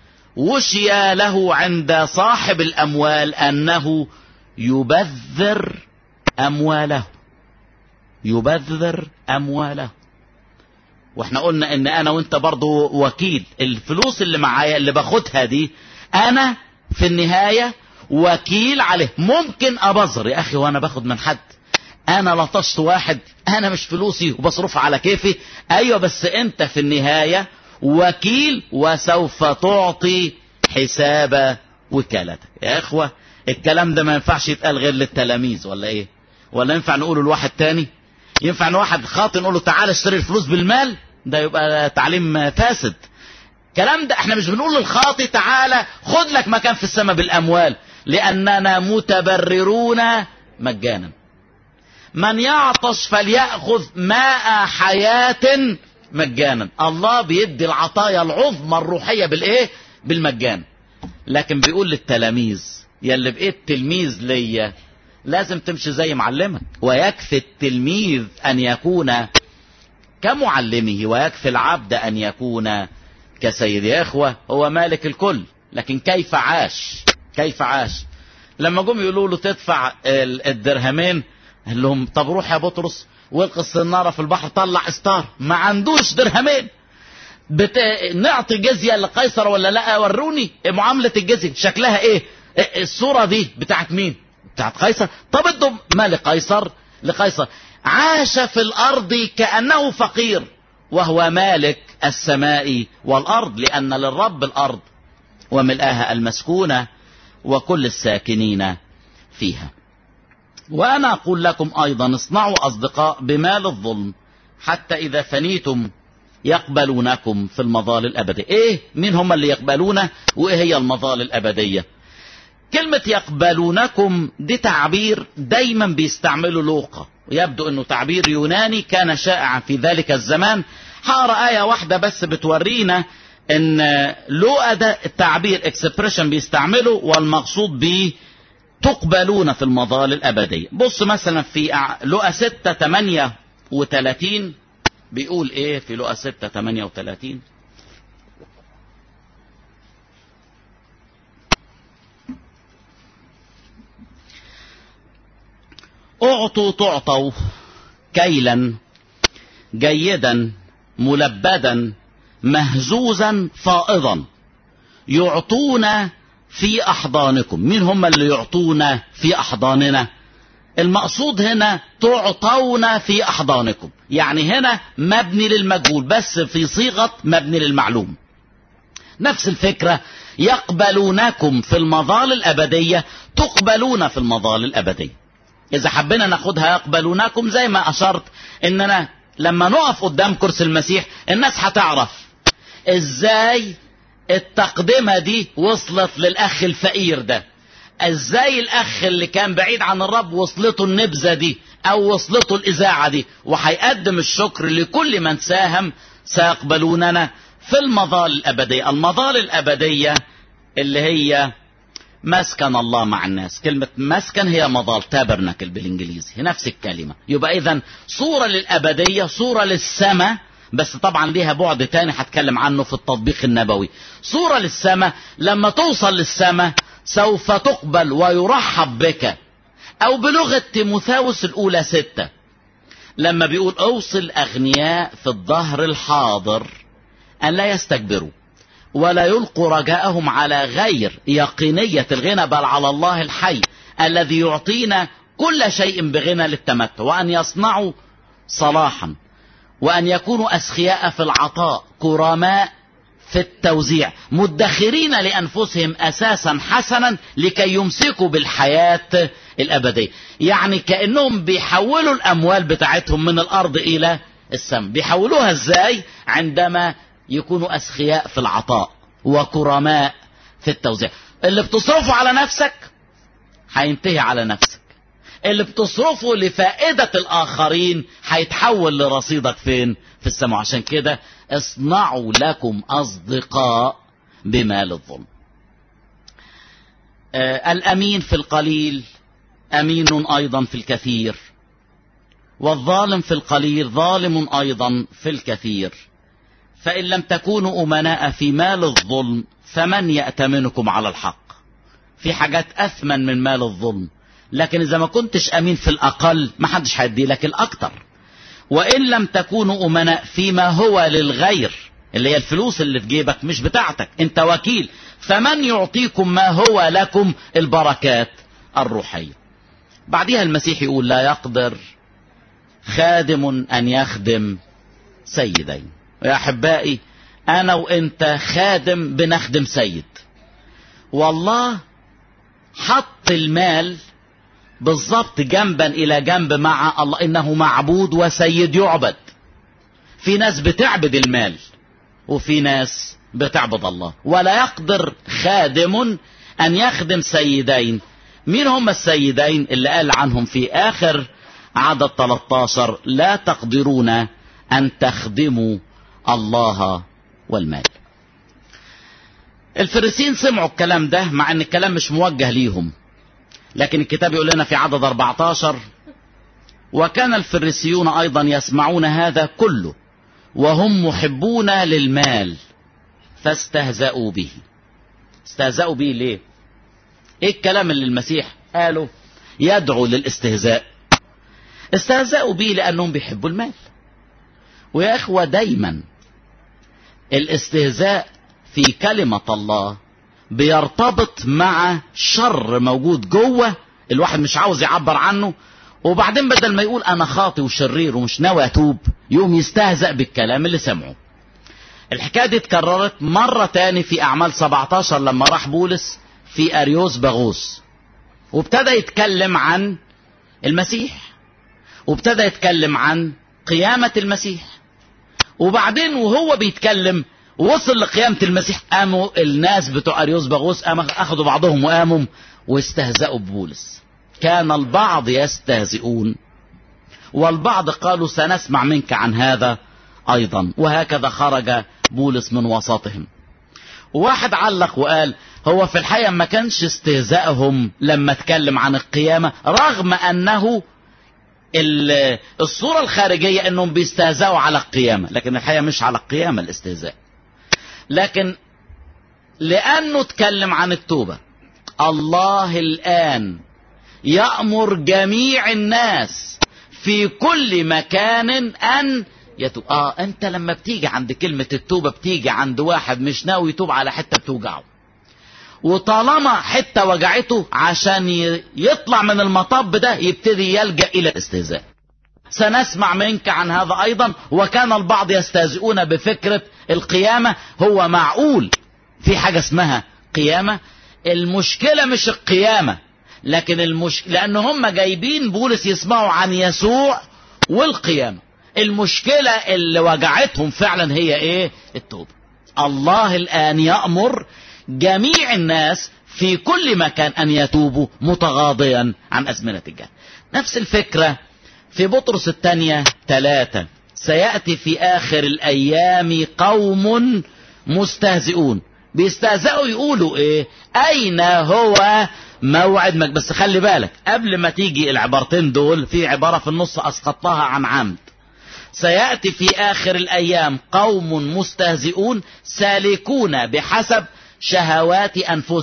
وشي له عند صاحب الاموال انه يبذر امواله يبذر امواله واحنا قلنا ان انا وانت برضو وكيل الفلوس اللي معايا اللي باخدها دي انا في النهاية وكيل عليه ممكن ابذر يا اخي وانا باخد من حد انا لطشت واحد انا مش فلوسي وبصرفها على كيفي ايوه بس انت في النهاية وكيل وسوف تعطي حساب وكالتك يا اخوة الكلام ده ما ينفعش يتقال غير للتلاميذ ولا ايه ولا ينفع نقوله لواحد تاني ينفع ان واحد خاطئ نقول له تعالى اشتري الفلوس بالمال ده يبقى تعليم فاسد الكلام ده احنا مش بنقول للخاطئ تعالى خد لك مكان في السماء بالاموال لاننا متبررون مجانا من يعطش فليأخذ ماء حياة مجانا الله بيدي العطايا العظمى الروحية بالايه بالمجان لكن بيقول للتلاميذ يلي بقيت تلميذ ليا لازم تمشي زي معلمك ويكفي التلميذ ان يكون كمعلمه ويكفي العبد ان يكون كسيد يا اخوة هو مالك الكل لكن كيف عاش كيف عاش لما جم يقولوا له تدفع الدرهمين قال لهم طب روح يا بطرس والقي الصنارة في البحر طلع استار ما عندوش درهمين بت... نعطي جزية لقيصر ولا لا وروني معاملة الجزية شكلها ايه الصورة دي بتاعت مين بتاعت قيصر طب ادوا ما لقيصر لقيصر عاش في الارض كأنه فقير وهو مالك السماء والارض لان للرب الارض وملئها المسكونة وكل الساكنين فيها وانا اقول لكم ايضا اصنعوا اصدقاء بمال الظلم حتى اذا فنيتم يقبلونكم في المظال الابدية ايه مين هم اللي يقبلونه وايه هي المظال الابدية كلمة يقبلونكم دي تعبير دايما بيستعملوا لوقا ويبدو انه تعبير يوناني كان شائعا في ذلك الزمان هقرا آية واحدة بس بتورينا ان لوقا ده التعبير اكسبريشن بيستعمله والمقصود به تقبلون في المظال الأبدية بص مثلا في لقى 6 38 بيقول ايه في لقى 6 38 اعطوا تعطوا كيلا جيدا ملبدا مهزوزا فائضا يعطون في أحضانكم مين هم اللي يعطونا في أحضاننا المقصود هنا تعطون في أحضانكم يعني هنا مبني للمجهول بس في صيغة مبني للمعلوم نفس الفكرة يقبلونكم في المظال الأبدية تقبلون في المظال الأبدية إذا حبينا ناخدها يقبلونكم زي ما أشرت إننا لما نقف قدام كرسي المسيح الناس هتعرف إزاي التقدمة دي وصلت للأخ الفقير ده ازاي الاخ اللي كان بعيد عن الرب وصلته النبذة دي او وصلته الاذاعة دي وهيقدم الشكر لكل من ساهم سيقبلوننا في المظال الابدية المظال الابدية اللي هي مسكن الله مع الناس كلمة مسكن هي مظال تابرنكل بالانجليزي هي نفس الكلمة يبقى اذا صورة للابدية صورة للسماء بس طبعا ليها بعد تاني هتكلم عنه في التطبيق النبوي صورة للسماء لما توصل للسماء سوف تقبل ويرحب بك او بلغة تيموثاوس الاولى ستة لما بيقول اوصي الاغنياء في الظهر الحاضر ان لا يستكبروا ولا يلقوا رجاءهم على غير يقينية الغنى بل على الله الحي الذي يعطينا كل شيء بغنى للتمتع وأن يصنعوا صلاحا وأن يكونوا أسخياء في العطاء كرماء في التوزيع مدخرين لأنفسهم أساسا حسنا لكي يمسكوا بالحياة الأبدية يعني كأنهم بيحولوا الأموال بتاعتهم من الأرض إلى السماء بيحولوها إزاي عندما يكونوا أسخياء في العطاء وكرماء في التوزيع اللي بتصرفه على نفسك هينتهي على نفسك اللي بتصرفه لفائدة الآخرين هيتحول لرصيدك فين في السماء عشان كده اصنعوا لكم أصدقاء بمال الظلم آه الأمين في القليل أمين أيضا في الكثير والظالم في القليل ظالم أيضا في الكثير فإن لم تكونوا أمناء في مال الظلم فمن يأتمنكم على الحق في حاجات أثمن من مال الظلم لكن إذا ما كنتش أمين في الأقل ما حدش هيدي لك الأكتر وإن لم تكونوا أمناء فيما هو للغير اللي هي الفلوس اللي في جيبك مش بتاعتك انت وكيل فمن يعطيكم ما هو لكم البركات الروحية بعدها المسيح يقول لا يقدر خادم أن يخدم سيدين يا أحبائي أنا وإنت خادم بنخدم سيد والله حط المال بالضبط جنبا إلى جنب مع الله إنه معبود وسيد يعبد في ناس بتعبد المال وفي ناس بتعبد الله ولا يقدر خادم أن يخدم سيدين مين هم السيدين اللي قال عنهم في آخر عدد 13 لا تقدرون أن تخدموا الله والمال الفريسين سمعوا الكلام ده مع ان الكلام مش موجه ليهم لكن الكتاب يقول لنا في عدد 14 وكان الفريسيون ايضا يسمعون هذا كله وهم محبون للمال فاستهزأوا به استهزأوا به ليه ايه الكلام اللي المسيح قاله يدعو للاستهزاء استهزأوا به لانهم بيحبوا المال ويا اخوة دايما الاستهزاء في كلمة الله بيرتبط مع شر موجود جوه الواحد مش عاوز يعبر عنه وبعدين بدل ما يقول انا خاطي وشرير ومش ناوي اتوب يقوم يستهزأ بالكلام اللي سمعه الحكاية دي اتكررت مرة تاني في اعمال 17 لما راح بولس في اريوس باغوس وابتدى يتكلم عن المسيح وابتدى يتكلم عن قيامة المسيح وبعدين وهو بيتكلم وصل لقيامة المسيح قاموا الناس بتوع أريوس باغوس قاموا أخذوا بعضهم وقاموا واستهزأوا ببولس كان البعض يستهزئون والبعض قالوا سنسمع منك عن هذا أيضا وهكذا خرج بولس من وسطهم واحد علق وقال هو في الحقيقة ما كانش استهزائهم لما اتكلم عن القيامة رغم أنه الصورة الخارجية انهم بيستهزئوا على القيامة لكن الحقيقة مش على القيامة الاستهزاء لكن لانه اتكلم عن التوبة الله الان يأمر جميع الناس في كل مكان ان يتوب اه انت لما بتيجي عند كلمة التوبة بتيجي عند واحد مش ناوي يتوب على حتة بتوجعه وطالما حتة وجعته عشان يطلع من المطب ده يبتدي يلجأ إلى الاستهزاء سنسمع منك عن هذا أيضا وكان البعض يستهزئون بفكرة القيامة هو معقول في حاجة اسمها قيامة المشكلة مش القيامة لكن المشكلة لأن هم جايبين بولس يسمعوا عن يسوع والقيامة المشكلة اللي وجعتهم فعلا هي ايه التوبة الله الآن يأمر جميع الناس في كل مكان أن يتوبوا متغاضيا عن أزمنة الجهل نفس الفكرة في بطرس الثانية ثلاثة سيأتي في آخر الأيام قوم مستهزئون بيستهزئوا يقولوا إيه أين هو موعد مك بس خلي بالك قبل ما تيجي العبارتين دول في عبارة في النص أسقطتها عن عمد سيأتي في آخر الأيام قوم مستهزئون سالكون بحسب شهوات أنفسهم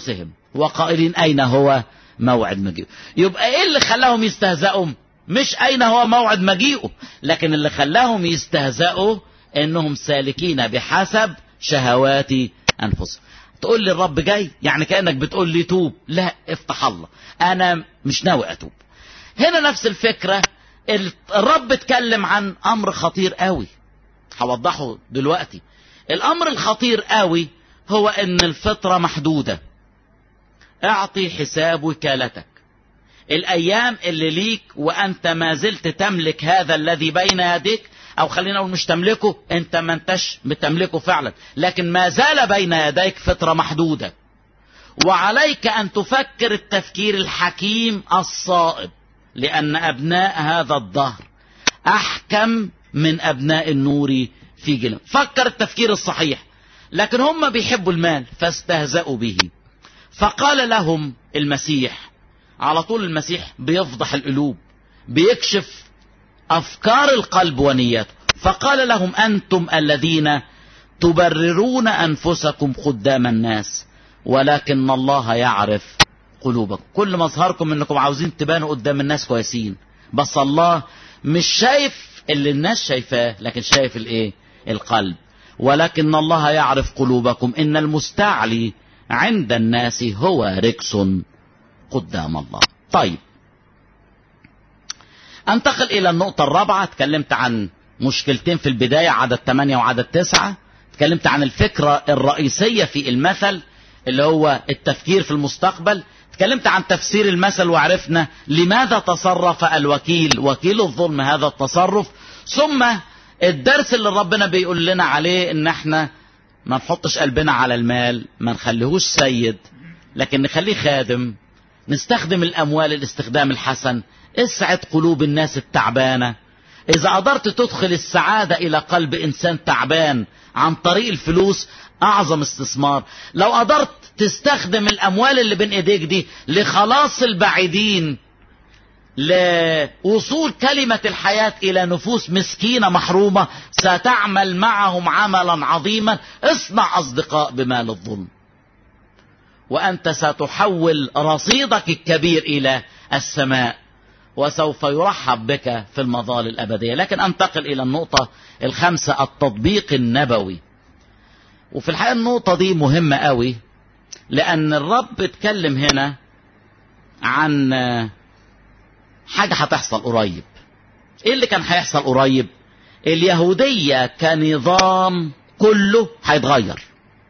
وقائلين أين هو موعد مجيئه يبقى إيه اللي خلاهم يستهزئوا مش أين هو موعد مجيئه لكن اللي خلاهم يستهزئوا إنهم سالكين بحسب شهوات أنفسهم تقول لي الرب جاي يعني كأنك بتقول لي توب لا افتح الله أنا مش ناوي أتوب هنا نفس الفكرة الرب اتكلم عن أمر خطير قوي هوضحه دلوقتي الأمر الخطير قوي هو ان الفطرة محدودة اعطي حساب وكالتك الايام اللي ليك وانت ما زلت تملك هذا الذي بين يديك او خلينا نقول مش تملكه انت ما انتش بتملكه فعلا لكن ما زال بين يديك فترة محدودة وعليك ان تفكر التفكير الحكيم الصائب لان ابناء هذا الظهر احكم من ابناء النور في جلم فكر التفكير الصحيح لكن هم بيحبوا المال فاستهزأوا به فقال لهم المسيح على طول المسيح بيفضح القلوب بيكشف أفكار القلب ونياته فقال لهم أنتم الذين تبررون أنفسكم قدام الناس ولكن الله يعرف قلوبكم كل مظهركم انكم عاوزين تبانوا قدام الناس كويسين بس الله مش شايف اللي الناس شايفاه لكن شايف الايه القلب ولكن الله يعرف قلوبكم إن المستعلي عند الناس هو ركس قدام الله طيب انتقل إلى النقطة الرابعة تكلمت عن مشكلتين في البداية عدد 8 وعدد 9 تكلمت عن الفكرة الرئيسية في المثل اللي هو التفكير في المستقبل تكلمت عن تفسير المثل وعرفنا لماذا تصرف الوكيل وكيل الظلم هذا التصرف ثم الدرس اللي ربنا بيقول لنا عليه ان احنا ما نحطش قلبنا على المال ما نخليهوش سيد لكن نخليه خادم نستخدم الاموال الاستخدام الحسن اسعد قلوب الناس التعبانة اذا قدرت تدخل السعادة الى قلب انسان تعبان عن طريق الفلوس اعظم استثمار لو قدرت تستخدم الاموال اللي بين ايديك دي لخلاص البعيدين لوصول كلمة الحياة إلى نفوس مسكينة محرومة ستعمل معهم عملا عظيما اصنع أصدقاء بمال الظلم وأنت ستحول رصيدك الكبير إلى السماء وسوف يرحب بك في المظال الأبدية لكن أنتقل إلى النقطة الخامسة التطبيق النبوي وفي الحقيقة النقطة دي مهمة قوي لأن الرب اتكلم هنا عن حاجة هتحصل قريب ايه اللي كان هيحصل قريب اليهودية كنظام كله هيتغير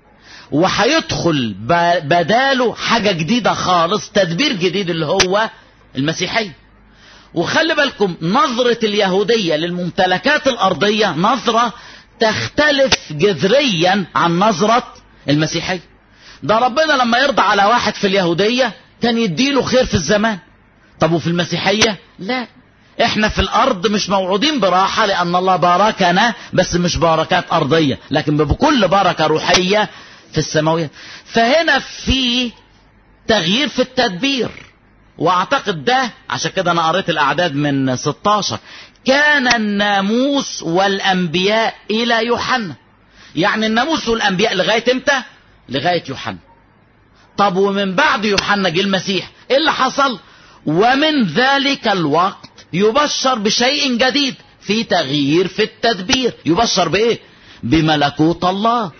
وهيدخل بداله حاجة جديدة خالص تدبير جديد اللي هو المسيحية وخلي بالكم نظرة اليهودية للممتلكات الأرضية نظرة تختلف جذريا عن نظرة المسيحية ده ربنا لما يرضى على واحد في اليهودية كان يديله خير في الزمان طب وفي المسيحية لا احنا في الارض مش موعودين براحة لان الله باركنا بس مش بركات ارضية لكن بكل بركة روحية في السماوية فهنا في تغيير في التدبير واعتقد ده عشان كده انا قريت الاعداد من 16 كان الناموس والانبياء الى يوحنا يعني الناموس والانبياء لغاية امتى لغاية يوحنا طب ومن بعد يوحنا جه المسيح ايه اللي حصل ومن ذلك الوقت يبشر بشيء جديد في تغيير في التدبير يبشر بايه بملكوت الله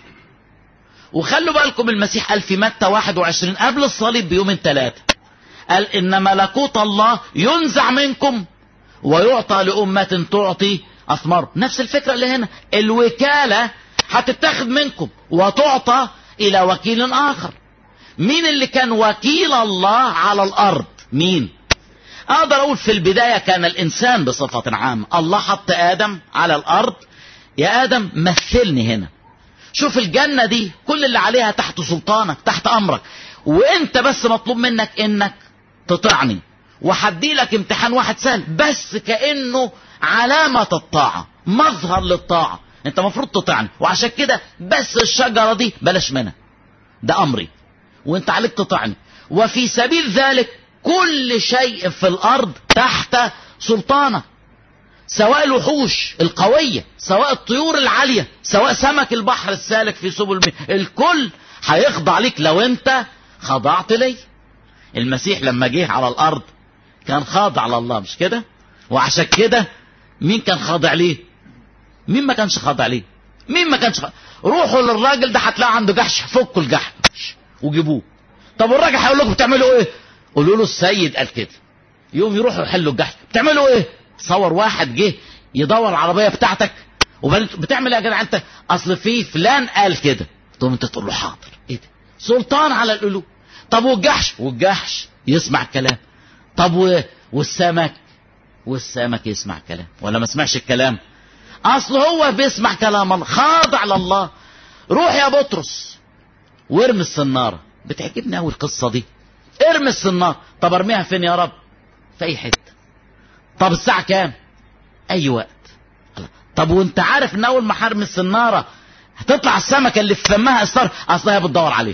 وخلوا بالكم المسيح قال في متى 21 قبل الصليب بيومين ثلاثة قال ان ملكوت الله ينزع منكم ويعطى لأمة تعطي أثمار نفس الفكرة اللي هنا الوكالة هتتاخد منكم وتعطى إلى وكيل آخر مين اللي كان وكيل الله على الأرض مين اقدر اقول في البداية كان الانسان بصفة عامة الله حط ادم على الارض يا ادم مثلني هنا شوف الجنة دي كل اللي عليها تحت سلطانك تحت امرك وانت بس مطلوب منك انك تطعني وحدي لك امتحان واحد سهل بس كأنه علامة الطاعة مظهر للطاعة انت مفروض تطعني وعشان كده بس الشجرة دي بلاش منها ده امري وانت عليك تطعني وفي سبيل ذلك كل شيء في الارض تحت سلطانك سواء الوحوش القوية سواء الطيور العالية سواء سمك البحر السالك في سبل المياه الكل هيخضع ليك لو انت خضعت لي المسيح لما جه على الارض كان خاضع لله مش كده وعشان كده مين كان خاضع ليه مين ما كانش خاضع ليه مين ما كانش خاضع روحوا للراجل ده هتلاقوا عنده جحش فكوا الجحش وجيبوه طب والراجل هيقول لكم بتعملوا ايه قولوا له السيد قال كده يوم يروحوا يحلوا الجحش بتعملوا ايه تصور واحد جه يدور العربيه بتاعتك وبعدين بتعمل ايه يا جدع انت اصل في فلان قال كده تقوم انت تقول له حاضر ايه ده سلطان على القلوب طب والجحش والجحش يسمع الكلام طب و... والسمك والسمك يسمع كلام ولا ما سمعش الكلام اصل هو بيسمع كلام الله خاضع لله روح يا بطرس وارمي الصناره بتعجبني قوي القصه دي ارمي الصناره طب ارميها فين يا رب في اي حته طب الساعه كام اي وقت طب وانت عارف ان اول ما حرمي الصناره هتطلع السمكه اللي في فمها استار اصلها بتدور عليك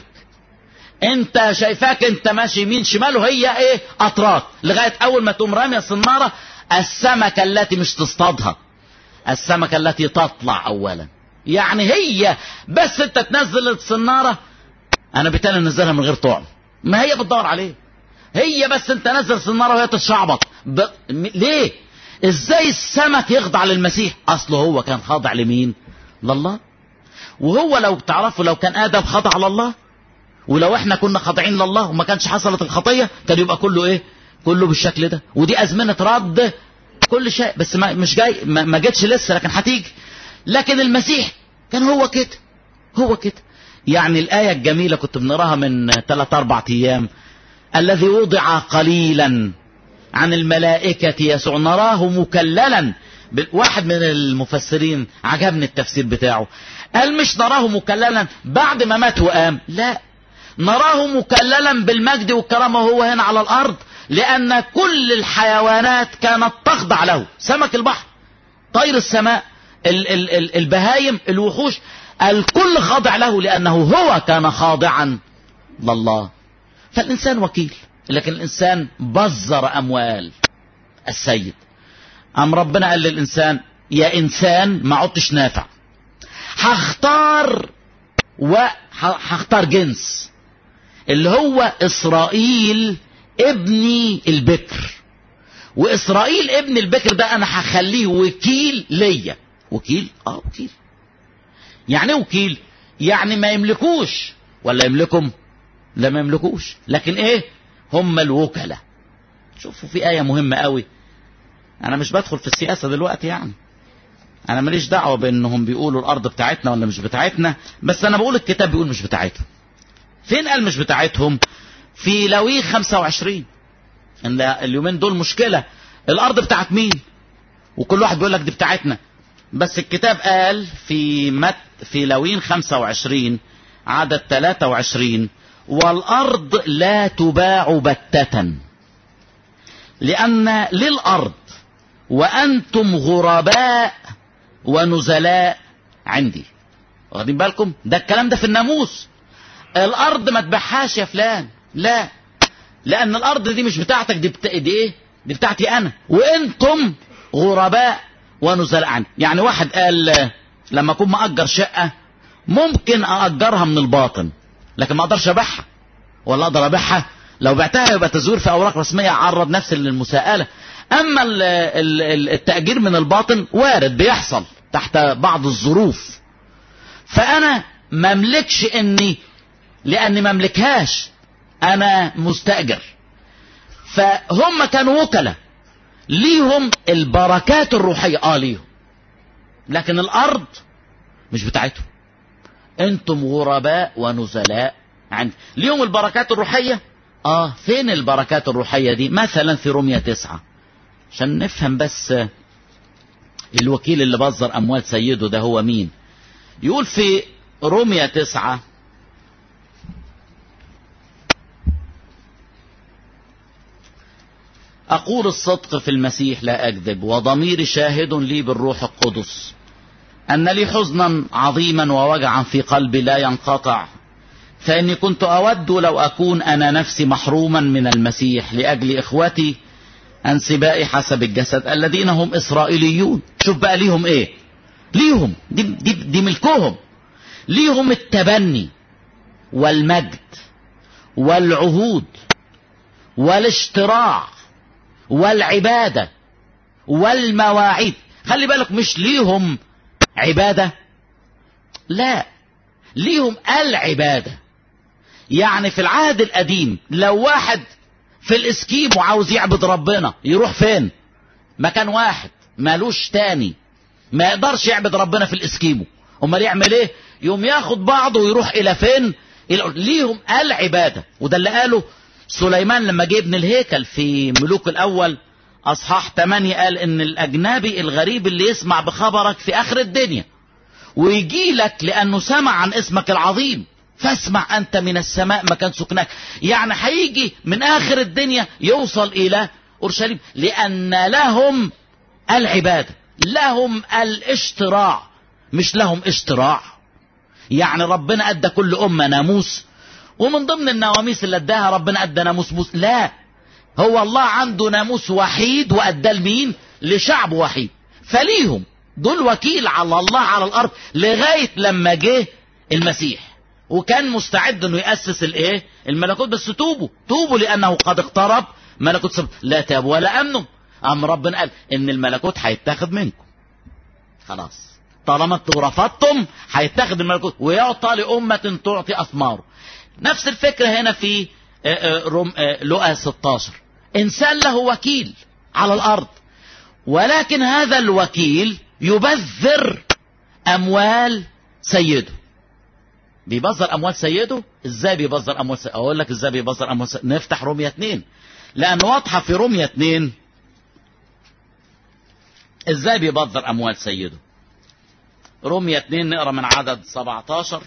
انت شايفاك انت ماشي يمين شمال وهي ايه اطراف لغايه اول ما تقوم راميه الصناره السمكه التي مش تصطادها السمكه التي تطلع اولا يعني هي بس انت تنزل الصناره انا بالتالي نزلها من غير طعم ما هي بتدور عليه هي بس انت نزل صناره وهي تتشعبط ب... م... ليه ازاي السمك يخضع للمسيح اصله هو كان خاضع لمين لله وهو لو تعرفوا لو كان ادم خضع لله ولو احنا كنا خاضعين لله وما كانش حصلت الخطيه كان يبقى كله ايه كله بالشكل ده ودي ازمنه رد كل شيء بس ما مش جاي ما, ما جتش لسه لكن هتيجي لكن المسيح كان هو كده هو كده يعني الآية الجميلة كنت بنراها من ثلاث أربع أيام الذي وضع قليلا عن الملائكة يسوع نراه مكللا واحد من المفسرين عجبني التفسير بتاعه قال مش نراه مكللا بعد ما مات وقام لا نراه مكللا بالمجد والكرامة وهو هنا على الأرض لأن كل الحيوانات كانت تخضع له سمك البحر طير السماء ال ال ال البهايم الوحوش الكل خاضع له لأنه هو كان خاضعا لله فالإنسان وكيل لكن الإنسان بزر أموال السيد أم ربنا قال للإنسان يا إنسان ما عدتش نافع هختار وهختار جنس اللي هو إسرائيل ابني البكر وإسرائيل ابن البكر ده أنا هخليه وكيل ليا وكيل اه وكيل يعني ايه وكيل يعني ما يملكوش ولا يملكهم لا ما يملكوش لكن ايه هم الوكلاء شوفوا في آية مهمة قوي انا مش بدخل في السياسة دلوقتي يعني انا ماليش دعوة بانهم بيقولوا الارض بتاعتنا ولا مش بتاعتنا بس انا بقول الكتاب بيقول مش بتاعتهم فين قال مش بتاعتهم في لوي 25 ان اليومين دول مشكلة الارض بتاعت مين وكل واحد بيقول لك دي بتاعتنا بس الكتاب قال في مت في لوين 25 عدد 23 والأرض لا تباع بتة لأن للأرض وأنتم غرباء ونزلاء عندي واخدين بالكم ده الكلام ده في الناموس الأرض ما تبيعهاش يا فلان لا لأن الأرض دي مش بتاعتك دي, بتا... دي إيه دي بتاعتي أنا وأنتم غرباء ونزل عنه يعني واحد قال لما اكون مأجر شقة ممكن أأجرها من الباطن لكن ما اقدرش ابيعها ولا اقدر ابيعها لو بعتها يبقى تزوير في اوراق رسمية اعرض نفسي للمساءلة اما التأجير من الباطن وارد بيحصل تحت بعض الظروف فانا ما املكش اني لاني ما املكهاش انا مستأجر فهم كانوا وكلاء ليهم البركات الروحية اه ليهم لكن الارض مش بتاعتهم انتم غرباء ونزلاء عند ليهم البركات الروحية اه فين البركات الروحية دي مثلا في رومية تسعة عشان نفهم بس الوكيل اللي بذر اموال سيده ده هو مين يقول في رومية تسعة أقول الصدق في المسيح لا أكذب وضميري شاهد لي بالروح القدس أن لي حزنا عظيما ووجعا في قلبي لا ينقطع فإني كنت أود لو أكون أنا نفسي محروما من المسيح لأجل إخوتي أنسبائي حسب الجسد الذين هم إسرائيليون شوف بقى ليهم إيه ليهم دي, دي, دي ملكهم ليهم التبني والمجد والعهود والاشتراع والعبادة والمواعيد خلي بالك مش ليهم عبادة لا ليهم العبادة يعني في العهد القديم لو واحد في الاسكيم وعاوز يعبد ربنا يروح فين مكان واحد مالوش تاني ما يقدرش يعبد ربنا في الاسكيمو امال يعمل ايه يوم ياخد بعضه ويروح الى فين إلى ليهم العبادة وده اللي قاله سليمان لما جه ابن الهيكل في ملوك الاول اصحاح 8 قال ان الاجنبي الغريب اللي يسمع بخبرك في اخر الدنيا ويجي لك لانه سمع عن اسمك العظيم فاسمع انت من السماء مكان سكنك يعني هيجي من اخر الدنيا يوصل الى اورشليم لان لهم العباده لهم الاشتراع مش لهم اشتراع يعني ربنا ادى كل امه ناموس ومن ضمن النواميس اللي اداها ربنا ادى ناموس موسى لا هو الله عنده ناموس وحيد واداه لمين لشعب وحيد فليهم دول وكيل على الله على الارض لغايه لما جه المسيح وكان مستعد انه ياسس الايه الملكوت بس توبوا توبوا لانه قد اقترب ملكوت سب... لا تابوا ولا امنوا ام ربنا قال ان الملكوت هيتاخد منكم خلاص طالما انتوا رفضتم هيتاخد الملكوت ويعطى لامه تعطي اثماره نفس الفكره هنا في روم لقا 16 انسان له وكيل على الارض ولكن هذا الوكيل يبذر اموال سيده بيبذر اموال سيده ازاي بيبذر اموال سيده اقول لك ازاي بيبذر اموال سيده نفتح رومية 2 لان واضحه في رومية 2 ازاي بيبذر اموال سيده رومية 2 نقرا من عدد 17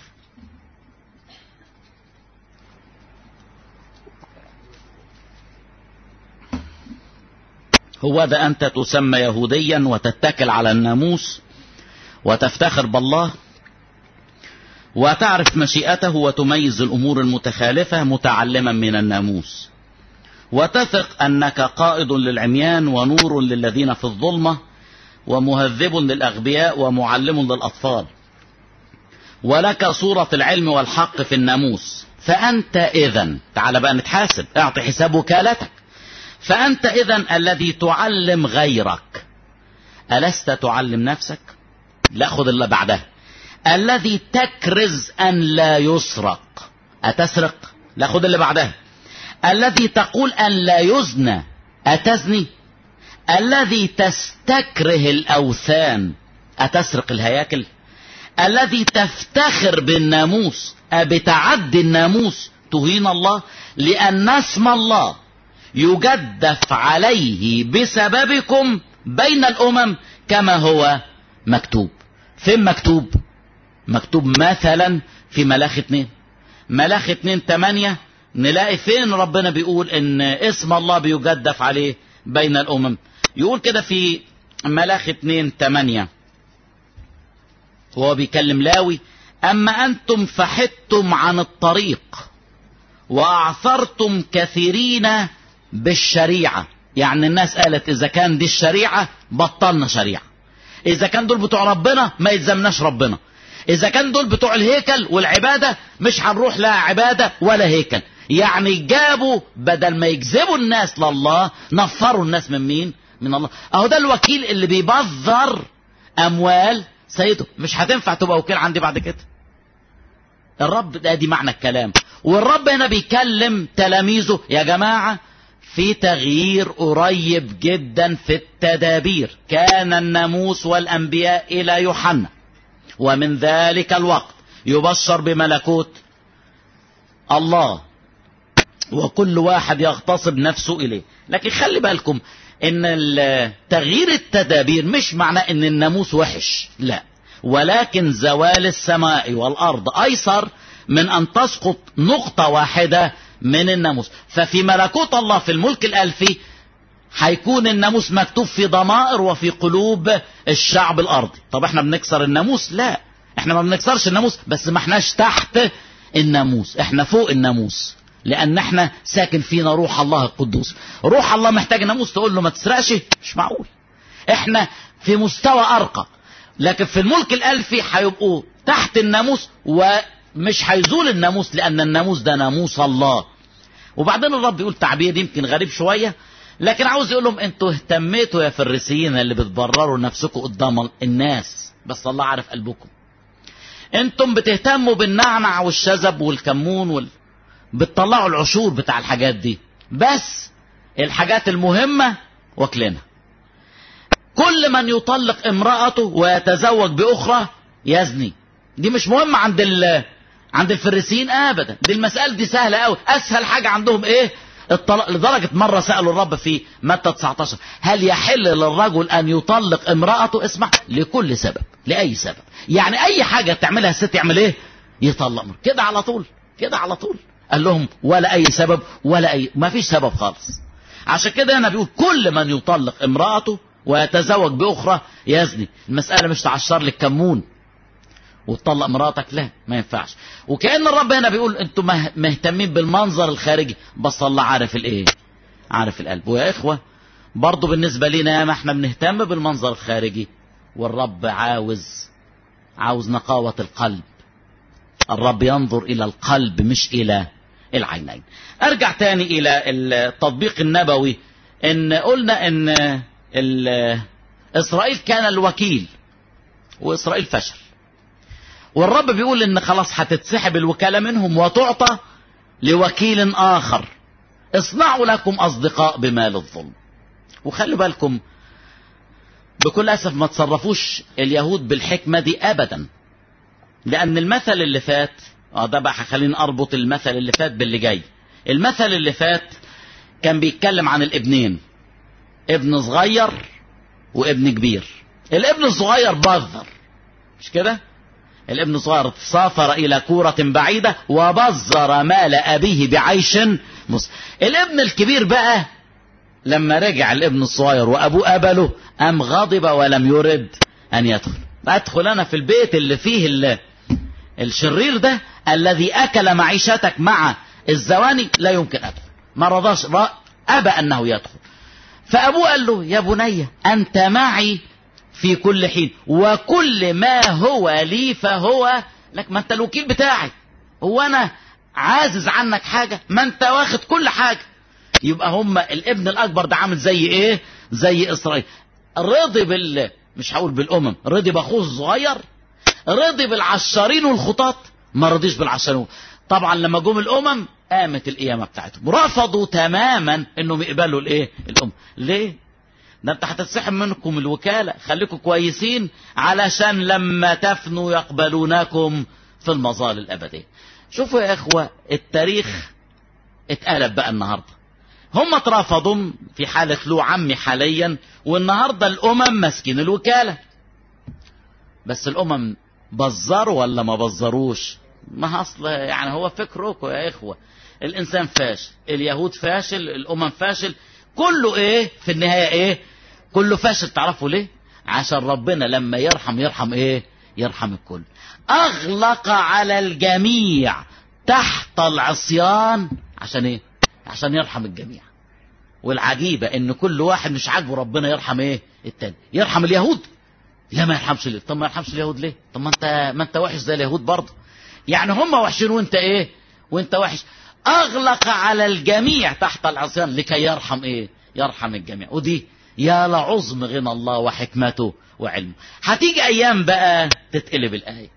هو ده أنت تسمى يهوديا وتتكل على الناموس وتفتخر بالله وتعرف مشيئته وتميز الأمور المتخالفة متعلما من الناموس وتثق أنك قائد للعميان ونور للذين في الظلمة ومهذب للأغبياء ومعلم للأطفال ولك صورة العلم والحق في الناموس فأنت إذا تعال بقى نتحاسب اعطي حساب وكالتك فأنت إذا الذي تعلم غيرك ألست تعلم نفسك لا خذ اللي بعدها الذي تكرز أن لا يسرق أتسرق لا خذ اللي بعدها الذي تقول أن لا يزنى أتزني الذي تستكره الأوثان أتسرق الهياكل الذي تفتخر بالناموس أبتعدي الناموس تهين الله لأن اسم الله يجدف عليه بسببكم بين الأمم كما هو مكتوب فين مكتوب مكتوب مثلا في ملاخ اتنين ملاخ اتنين تمانية نلاقي فين ربنا بيقول ان اسم الله بيجدف عليه بين الأمم يقول كده في ملاخ اتنين تمانية وهو بيكلم لاوي أما أنتم فحدتم عن الطريق وأعثرتم كثيرين بالشريعة يعني الناس قالت إذا كان دي الشريعة بطلنا شريعة إذا كان دول بتوع ربنا ما يلزمناش ربنا إذا كان دول بتوع الهيكل والعبادة مش هنروح لا عبادة ولا هيكل يعني جابوا بدل ما يجذبوا الناس لله نفروا الناس من مين من الله اهو ده الوكيل اللي بيبذر اموال سيده مش هتنفع تبقى وكيل عندي بعد كده الرب ده دي معنى الكلام والرب هنا بيكلم تلاميذه يا جماعة في تغيير قريب جدا في التدابير كان الناموس والأنبياء إلى يوحنا ومن ذلك الوقت يبشر بملكوت الله وكل واحد يغتصب نفسه إليه لكن خلي بالكم ان تغيير التدابير مش معناه ان الناموس وحش لا ولكن زوال السماء والارض ايسر من ان تسقط نقطة واحدة من الناموس ففي ملكوت الله في الملك الالفي هيكون الناموس مكتوب في ضمائر وفي قلوب الشعب الارضي طب احنا بنكسر الناموس لا احنا ما بنكسرش الناموس بس ما احناش تحت الناموس احنا فوق الناموس لان احنا ساكن فينا روح الله القدوس روح الله محتاج ناموس تقول له ما تسرقش مش معقول احنا في مستوى ارقى لكن في الملك الالفي هيبقوا تحت الناموس ومش هيزول الناموس لان الناموس ده ناموس الله وبعدين الرب يقول تعبير يمكن غريب شوية لكن عاوز يقول لهم انتوا اهتميتوا يا فريسيين اللي بتبرروا نفسكم قدام الناس بس الله عارف قلبكم انتم بتهتموا بالنعنع والشذب والكمون وال... بتطلعوا العشور بتاع الحاجات دي بس الحاجات المهمة واكلينها كل من يطلق امرأته ويتزوج بأخرى يزني دي مش مهمة عند ال... عند الفريسيين ابدا دي المسألة دي سهلة قوي اسهل حاجة عندهم ايه الطلاق لدرجة مرة سألوا الرب في متى 19 هل يحل للرجل أن يطلق امرأته اسمع لكل سبب لأي سبب يعني أي حاجة تعملها الست يعمل إيه يطلق مرة. كده على طول كده على طول قال لهم ولا أي سبب ولا أي ما فيش سبب خالص عشان كده أنا بيقول كل من يطلق امرأته ويتزوج بأخرى يزني المسألة مش تعشر لك كمون وتطلق مراتك لا ما ينفعش وكأن الرب هنا بيقول انتم مهتمين بالمنظر الخارجي بس الله عارف الايه عارف القلب ويا اخوة برضو بالنسبة لنا ما احنا بنهتم بالمنظر الخارجي والرب عاوز عاوز نقاوة القلب الرب ينظر الى القلب مش الى العينين ارجع تاني الى التطبيق النبوي ان قلنا ان اسرائيل كان الوكيل واسرائيل فشل والرب بيقول ان خلاص هتتسحب الوكالة منهم وتعطى لوكيل اخر اصنعوا لكم اصدقاء بمال الظلم وخلوا بالكم بكل اسف ما تصرفوش اليهود بالحكمة دي ابدا لان المثل اللي فات اه ده بقى خليني اربط المثل اللي فات باللي جاي المثل اللي فات كان بيتكلم عن الابنين ابن صغير وابن كبير الابن الصغير بذر مش كده الابن الصغير سافر إلى كورة بعيدة وبذر مال أبيه بعيش مصر الابن الكبير بقى لما رجع الابن الصغير وأبوه قبله أم غضب ولم يرد أن يدخل أدخل أنا في البيت اللي فيه اللي الشرير ده الذي أكل معيشتك مع الزواني لا يمكن أدخل ما رضاش أبى أنه يدخل فأبوه قال له يا بني أنت معي في كل حين وكل ما هو لي فهو لك ما انت الوكيل بتاعي هو انا عازز عنك حاجة ما انت واخد كل حاجة يبقى هم الابن الاكبر ده عامل زي ايه زي اسرائيل رضي بال مش هقول بالامم رضي باخوه الصغير رضي بالعشارين والخطاط ما رضيش بالعشارين طبعا لما جم الامم قامت القيامه بتاعتهم رفضوا تماما انهم يقبلوا الايه الام ليه ده انت هتتسحب منكم الوكالة خليكم كويسين علشان لما تفنوا يقبلونكم في المظال الأبدية شوفوا يا إخوة التاريخ اتقلب بقى النهاردة هم اترفضوا في حالة له عمي حاليا والنهاردة الأمم ماسكين الوكالة بس الأمم بزروا ولا ما بزروش ما أصل يعني هو فكركم يا إخوة الإنسان فاشل اليهود فاشل الأمم فاشل كله ايه في النهاية ايه كله فاشل تعرفوا ليه عشان ربنا لما يرحم يرحم ايه يرحم الكل اغلق على الجميع تحت العصيان عشان ايه عشان يرحم الجميع والعجيبة ان كل واحد مش عاجبه ربنا يرحم ايه التاني يرحم اليهود لا ما يرحمش ليه طب ما يرحمش اليهود ليه طب ما انت ما انت وحش زي اليهود برضه يعني هم وحشين وانت ايه وانت وحش اغلق على الجميع تحت العصيان لكي يرحم ايه يرحم الجميع ودي يا لعظم غنى الله وحكمته وعلمه هتيجي ايام بقى تتقلب الايه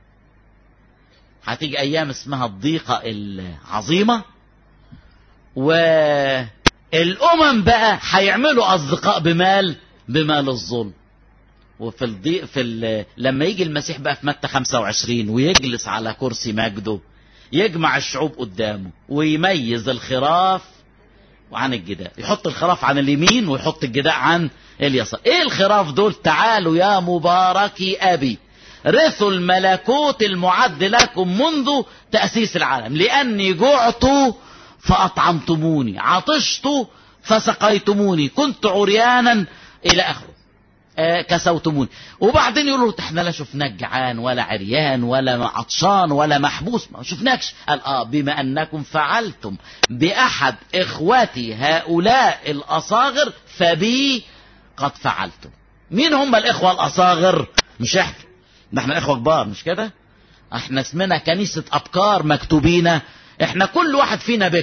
هتيجي ايام اسمها الضيقه العظيمه والامم بقى هيعملوا اصدقاء بمال بمال الظلم وفي الضيق في ال... لما يجي المسيح بقى في متى 25 ويجلس على كرسي مجده يجمع الشعوب قدامه ويميز الخراف وعن الجداء يحط الخراف عن اليمين ويحط الجداء عن اليسار ايه الخراف دول تعالوا يا مباركي ابي رثوا الملكوت المعد لكم منذ تأسيس العالم لأني جعت فأطعمتموني عطشت فسقيتموني كنت عريانا إلى آخره آه كسوتموني وبعدين يقولوا احنا لا شفناك جعان ولا عريان ولا عطشان ولا محبوس ما شفناكش قال اه بما انكم فعلتم باحد اخوتي هؤلاء الاصاغر فبي قد فعلتم مين هم الاخوه الاصاغر مش احنا ده احنا اخوه كبار مش كده احنا اسمنا كنيسه ابكار مكتوبين احنا كل واحد فينا بكر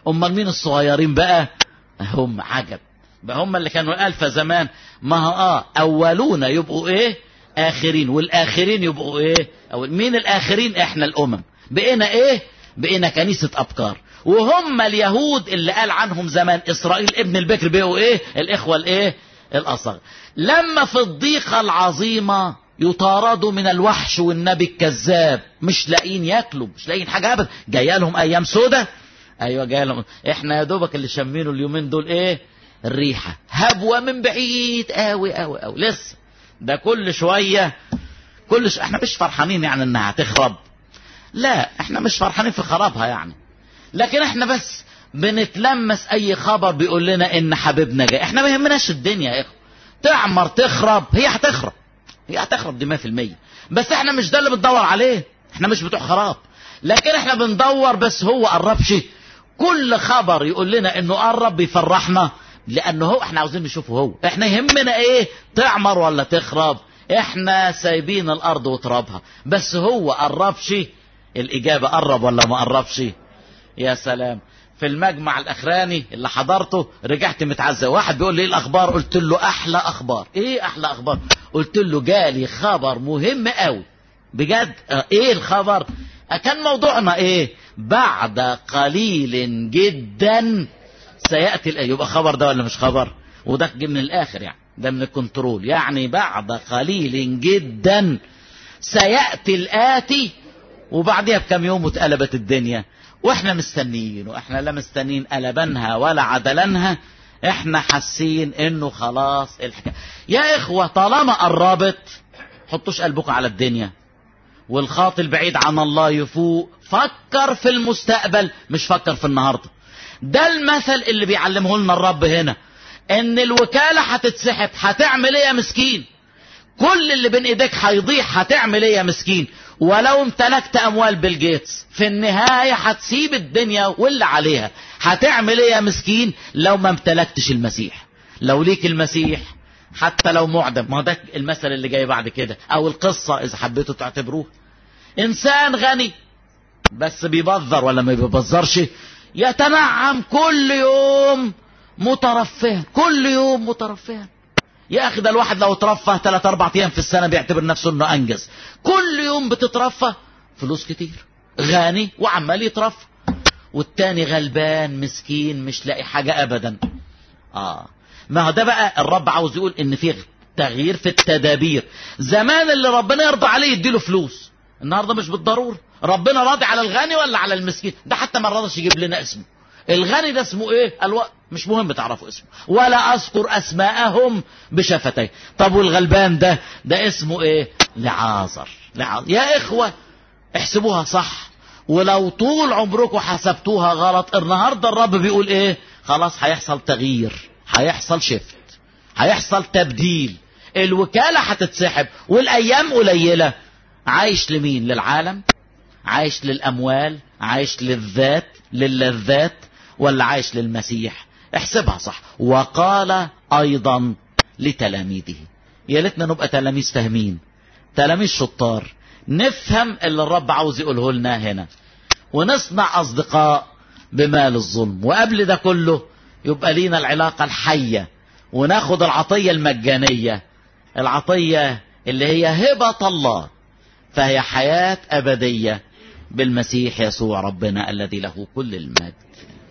امال مين الصغيرين بقى هم عجب بقى هم اللي كانوا الفا زمان ما هو اه اولون يبقوا ايه اخرين والاخرين يبقوا ايه او مين الاخرين احنا الامم بقينا ايه بقينا كنيسة ابكار وهم اليهود اللي قال عنهم زمان اسرائيل ابن البكر بقوا ايه الاخوة الايه الاصغر لما في الضيقة العظيمة يطاردوا من الوحش والنبي الكذاب مش لاقيين ياكلوا مش لاقيين حاجة ابدا جايه لهم ايام سودة ايوه جايه لهم احنا يا دوبك اللي شامينه اليومين دول ايه الريحة هبوة من بعيد قوي قوي قوي لسه ده كل شوية كل ش... احنا مش فرحانين يعني انها هتخرب لا احنا مش فرحانين في خرابها يعني لكن احنا بس بنتلمس اي خبر بيقول لنا ان حبيبنا جاي احنا ما يهمناش الدنيا يا اخو تعمر تخرب هي هتخرب هي هتخرب دي 100% بس احنا مش ده اللي بندور عليه احنا مش بتوع خراب لكن احنا بندور بس هو قربش كل خبر يقول لنا انه قرب بيفرحنا لانه هو احنا عاوزين نشوفه هو احنا يهمنا ايه تعمر ولا تخرب احنا سايبين الارض وترابها بس هو قربش الاجابة قرب ولا ما قربش يا سلام في المجمع الاخراني اللي حضرته رجعت متعزى واحد بيقول لي ايه الاخبار قلت له احلى اخبار ايه احلى اخبار قلت له جالي خبر مهم قوي بجد اه ايه الخبر كان موضوعنا ايه بعد قليل جدا سيأتي الآية يبقى خبر ده ولا مش خبر وده جه من الآخر يعني ده من الكنترول يعني بعد قليل جدا سيأتي الآتي وبعدها بكم يوم اتقلبت الدنيا واحنا مستنيين واحنا لا مستنيين قلبانها ولا عدلانها احنا حاسين انه خلاص الحكايه يا اخوه طالما قربت حطوش قلبكم على الدنيا والخاطي البعيد عن الله يفوق فكر في المستقبل مش فكر في النهارده ده المثل اللي بيعلمه لنا الرب هنا ان الوكالة هتتسحب هتعمل ايه يا مسكين كل اللي بين ايديك هيضيع هتعمل ايه يا مسكين ولو امتلكت اموال بيل جيتس في النهاية هتسيب الدنيا واللي عليها هتعمل ايه يا مسكين لو ما امتلكتش المسيح لو ليك المسيح حتى لو معدم ما ده المثل اللي جاي بعد كده او القصة اذا حبيتوا تعتبروها انسان غني بس بيبذر ولا ما بيبذرش يتنعم كل يوم مترفها كل يوم مترفها يا اخي ده الواحد لو ترفه ثلاث اربع ايام في السنه بيعتبر نفسه انه انجز كل يوم بتترفه فلوس كتير غني وعمال يترفه والتاني غلبان مسكين مش لاقي حاجه ابدا اه ما هو ده بقى الرب عاوز يقول ان في تغيير في التدابير زمان اللي ربنا يرضى عليه يديله فلوس النهارده مش بالضروره ربنا راضي على الغني ولا على المسكين ده حتى ما رضاش يجيب لنا اسمه الغني ده اسمه ايه الو... مش مهم تعرفوا اسمه ولا اذكر اسماءهم بشفتي طب والغلبان ده ده اسمه ايه لعازر لعازر يا اخوة احسبوها صح ولو طول عمركم حسبتوها غلط النهاردة الرب بيقول ايه خلاص هيحصل تغيير هيحصل شفت هيحصل تبديل الوكالة هتتسحب والايام قليلة عايش لمين للعالم عايش للاموال عايش للذات للذات ولا عايش للمسيح احسبها صح وقال ايضا لتلاميذه يا ليتنا نبقى تلاميذ فاهمين تلاميذ شطار نفهم اللي الرب عاوز يقوله لنا هنا ونصنع اصدقاء بمال الظلم وقبل ده كله يبقى لينا العلاقة الحية وناخد العطية المجانية العطية اللي هي هبة الله فهي حياة أبدية بالمسيح يسوع ربنا الذي له كل المجد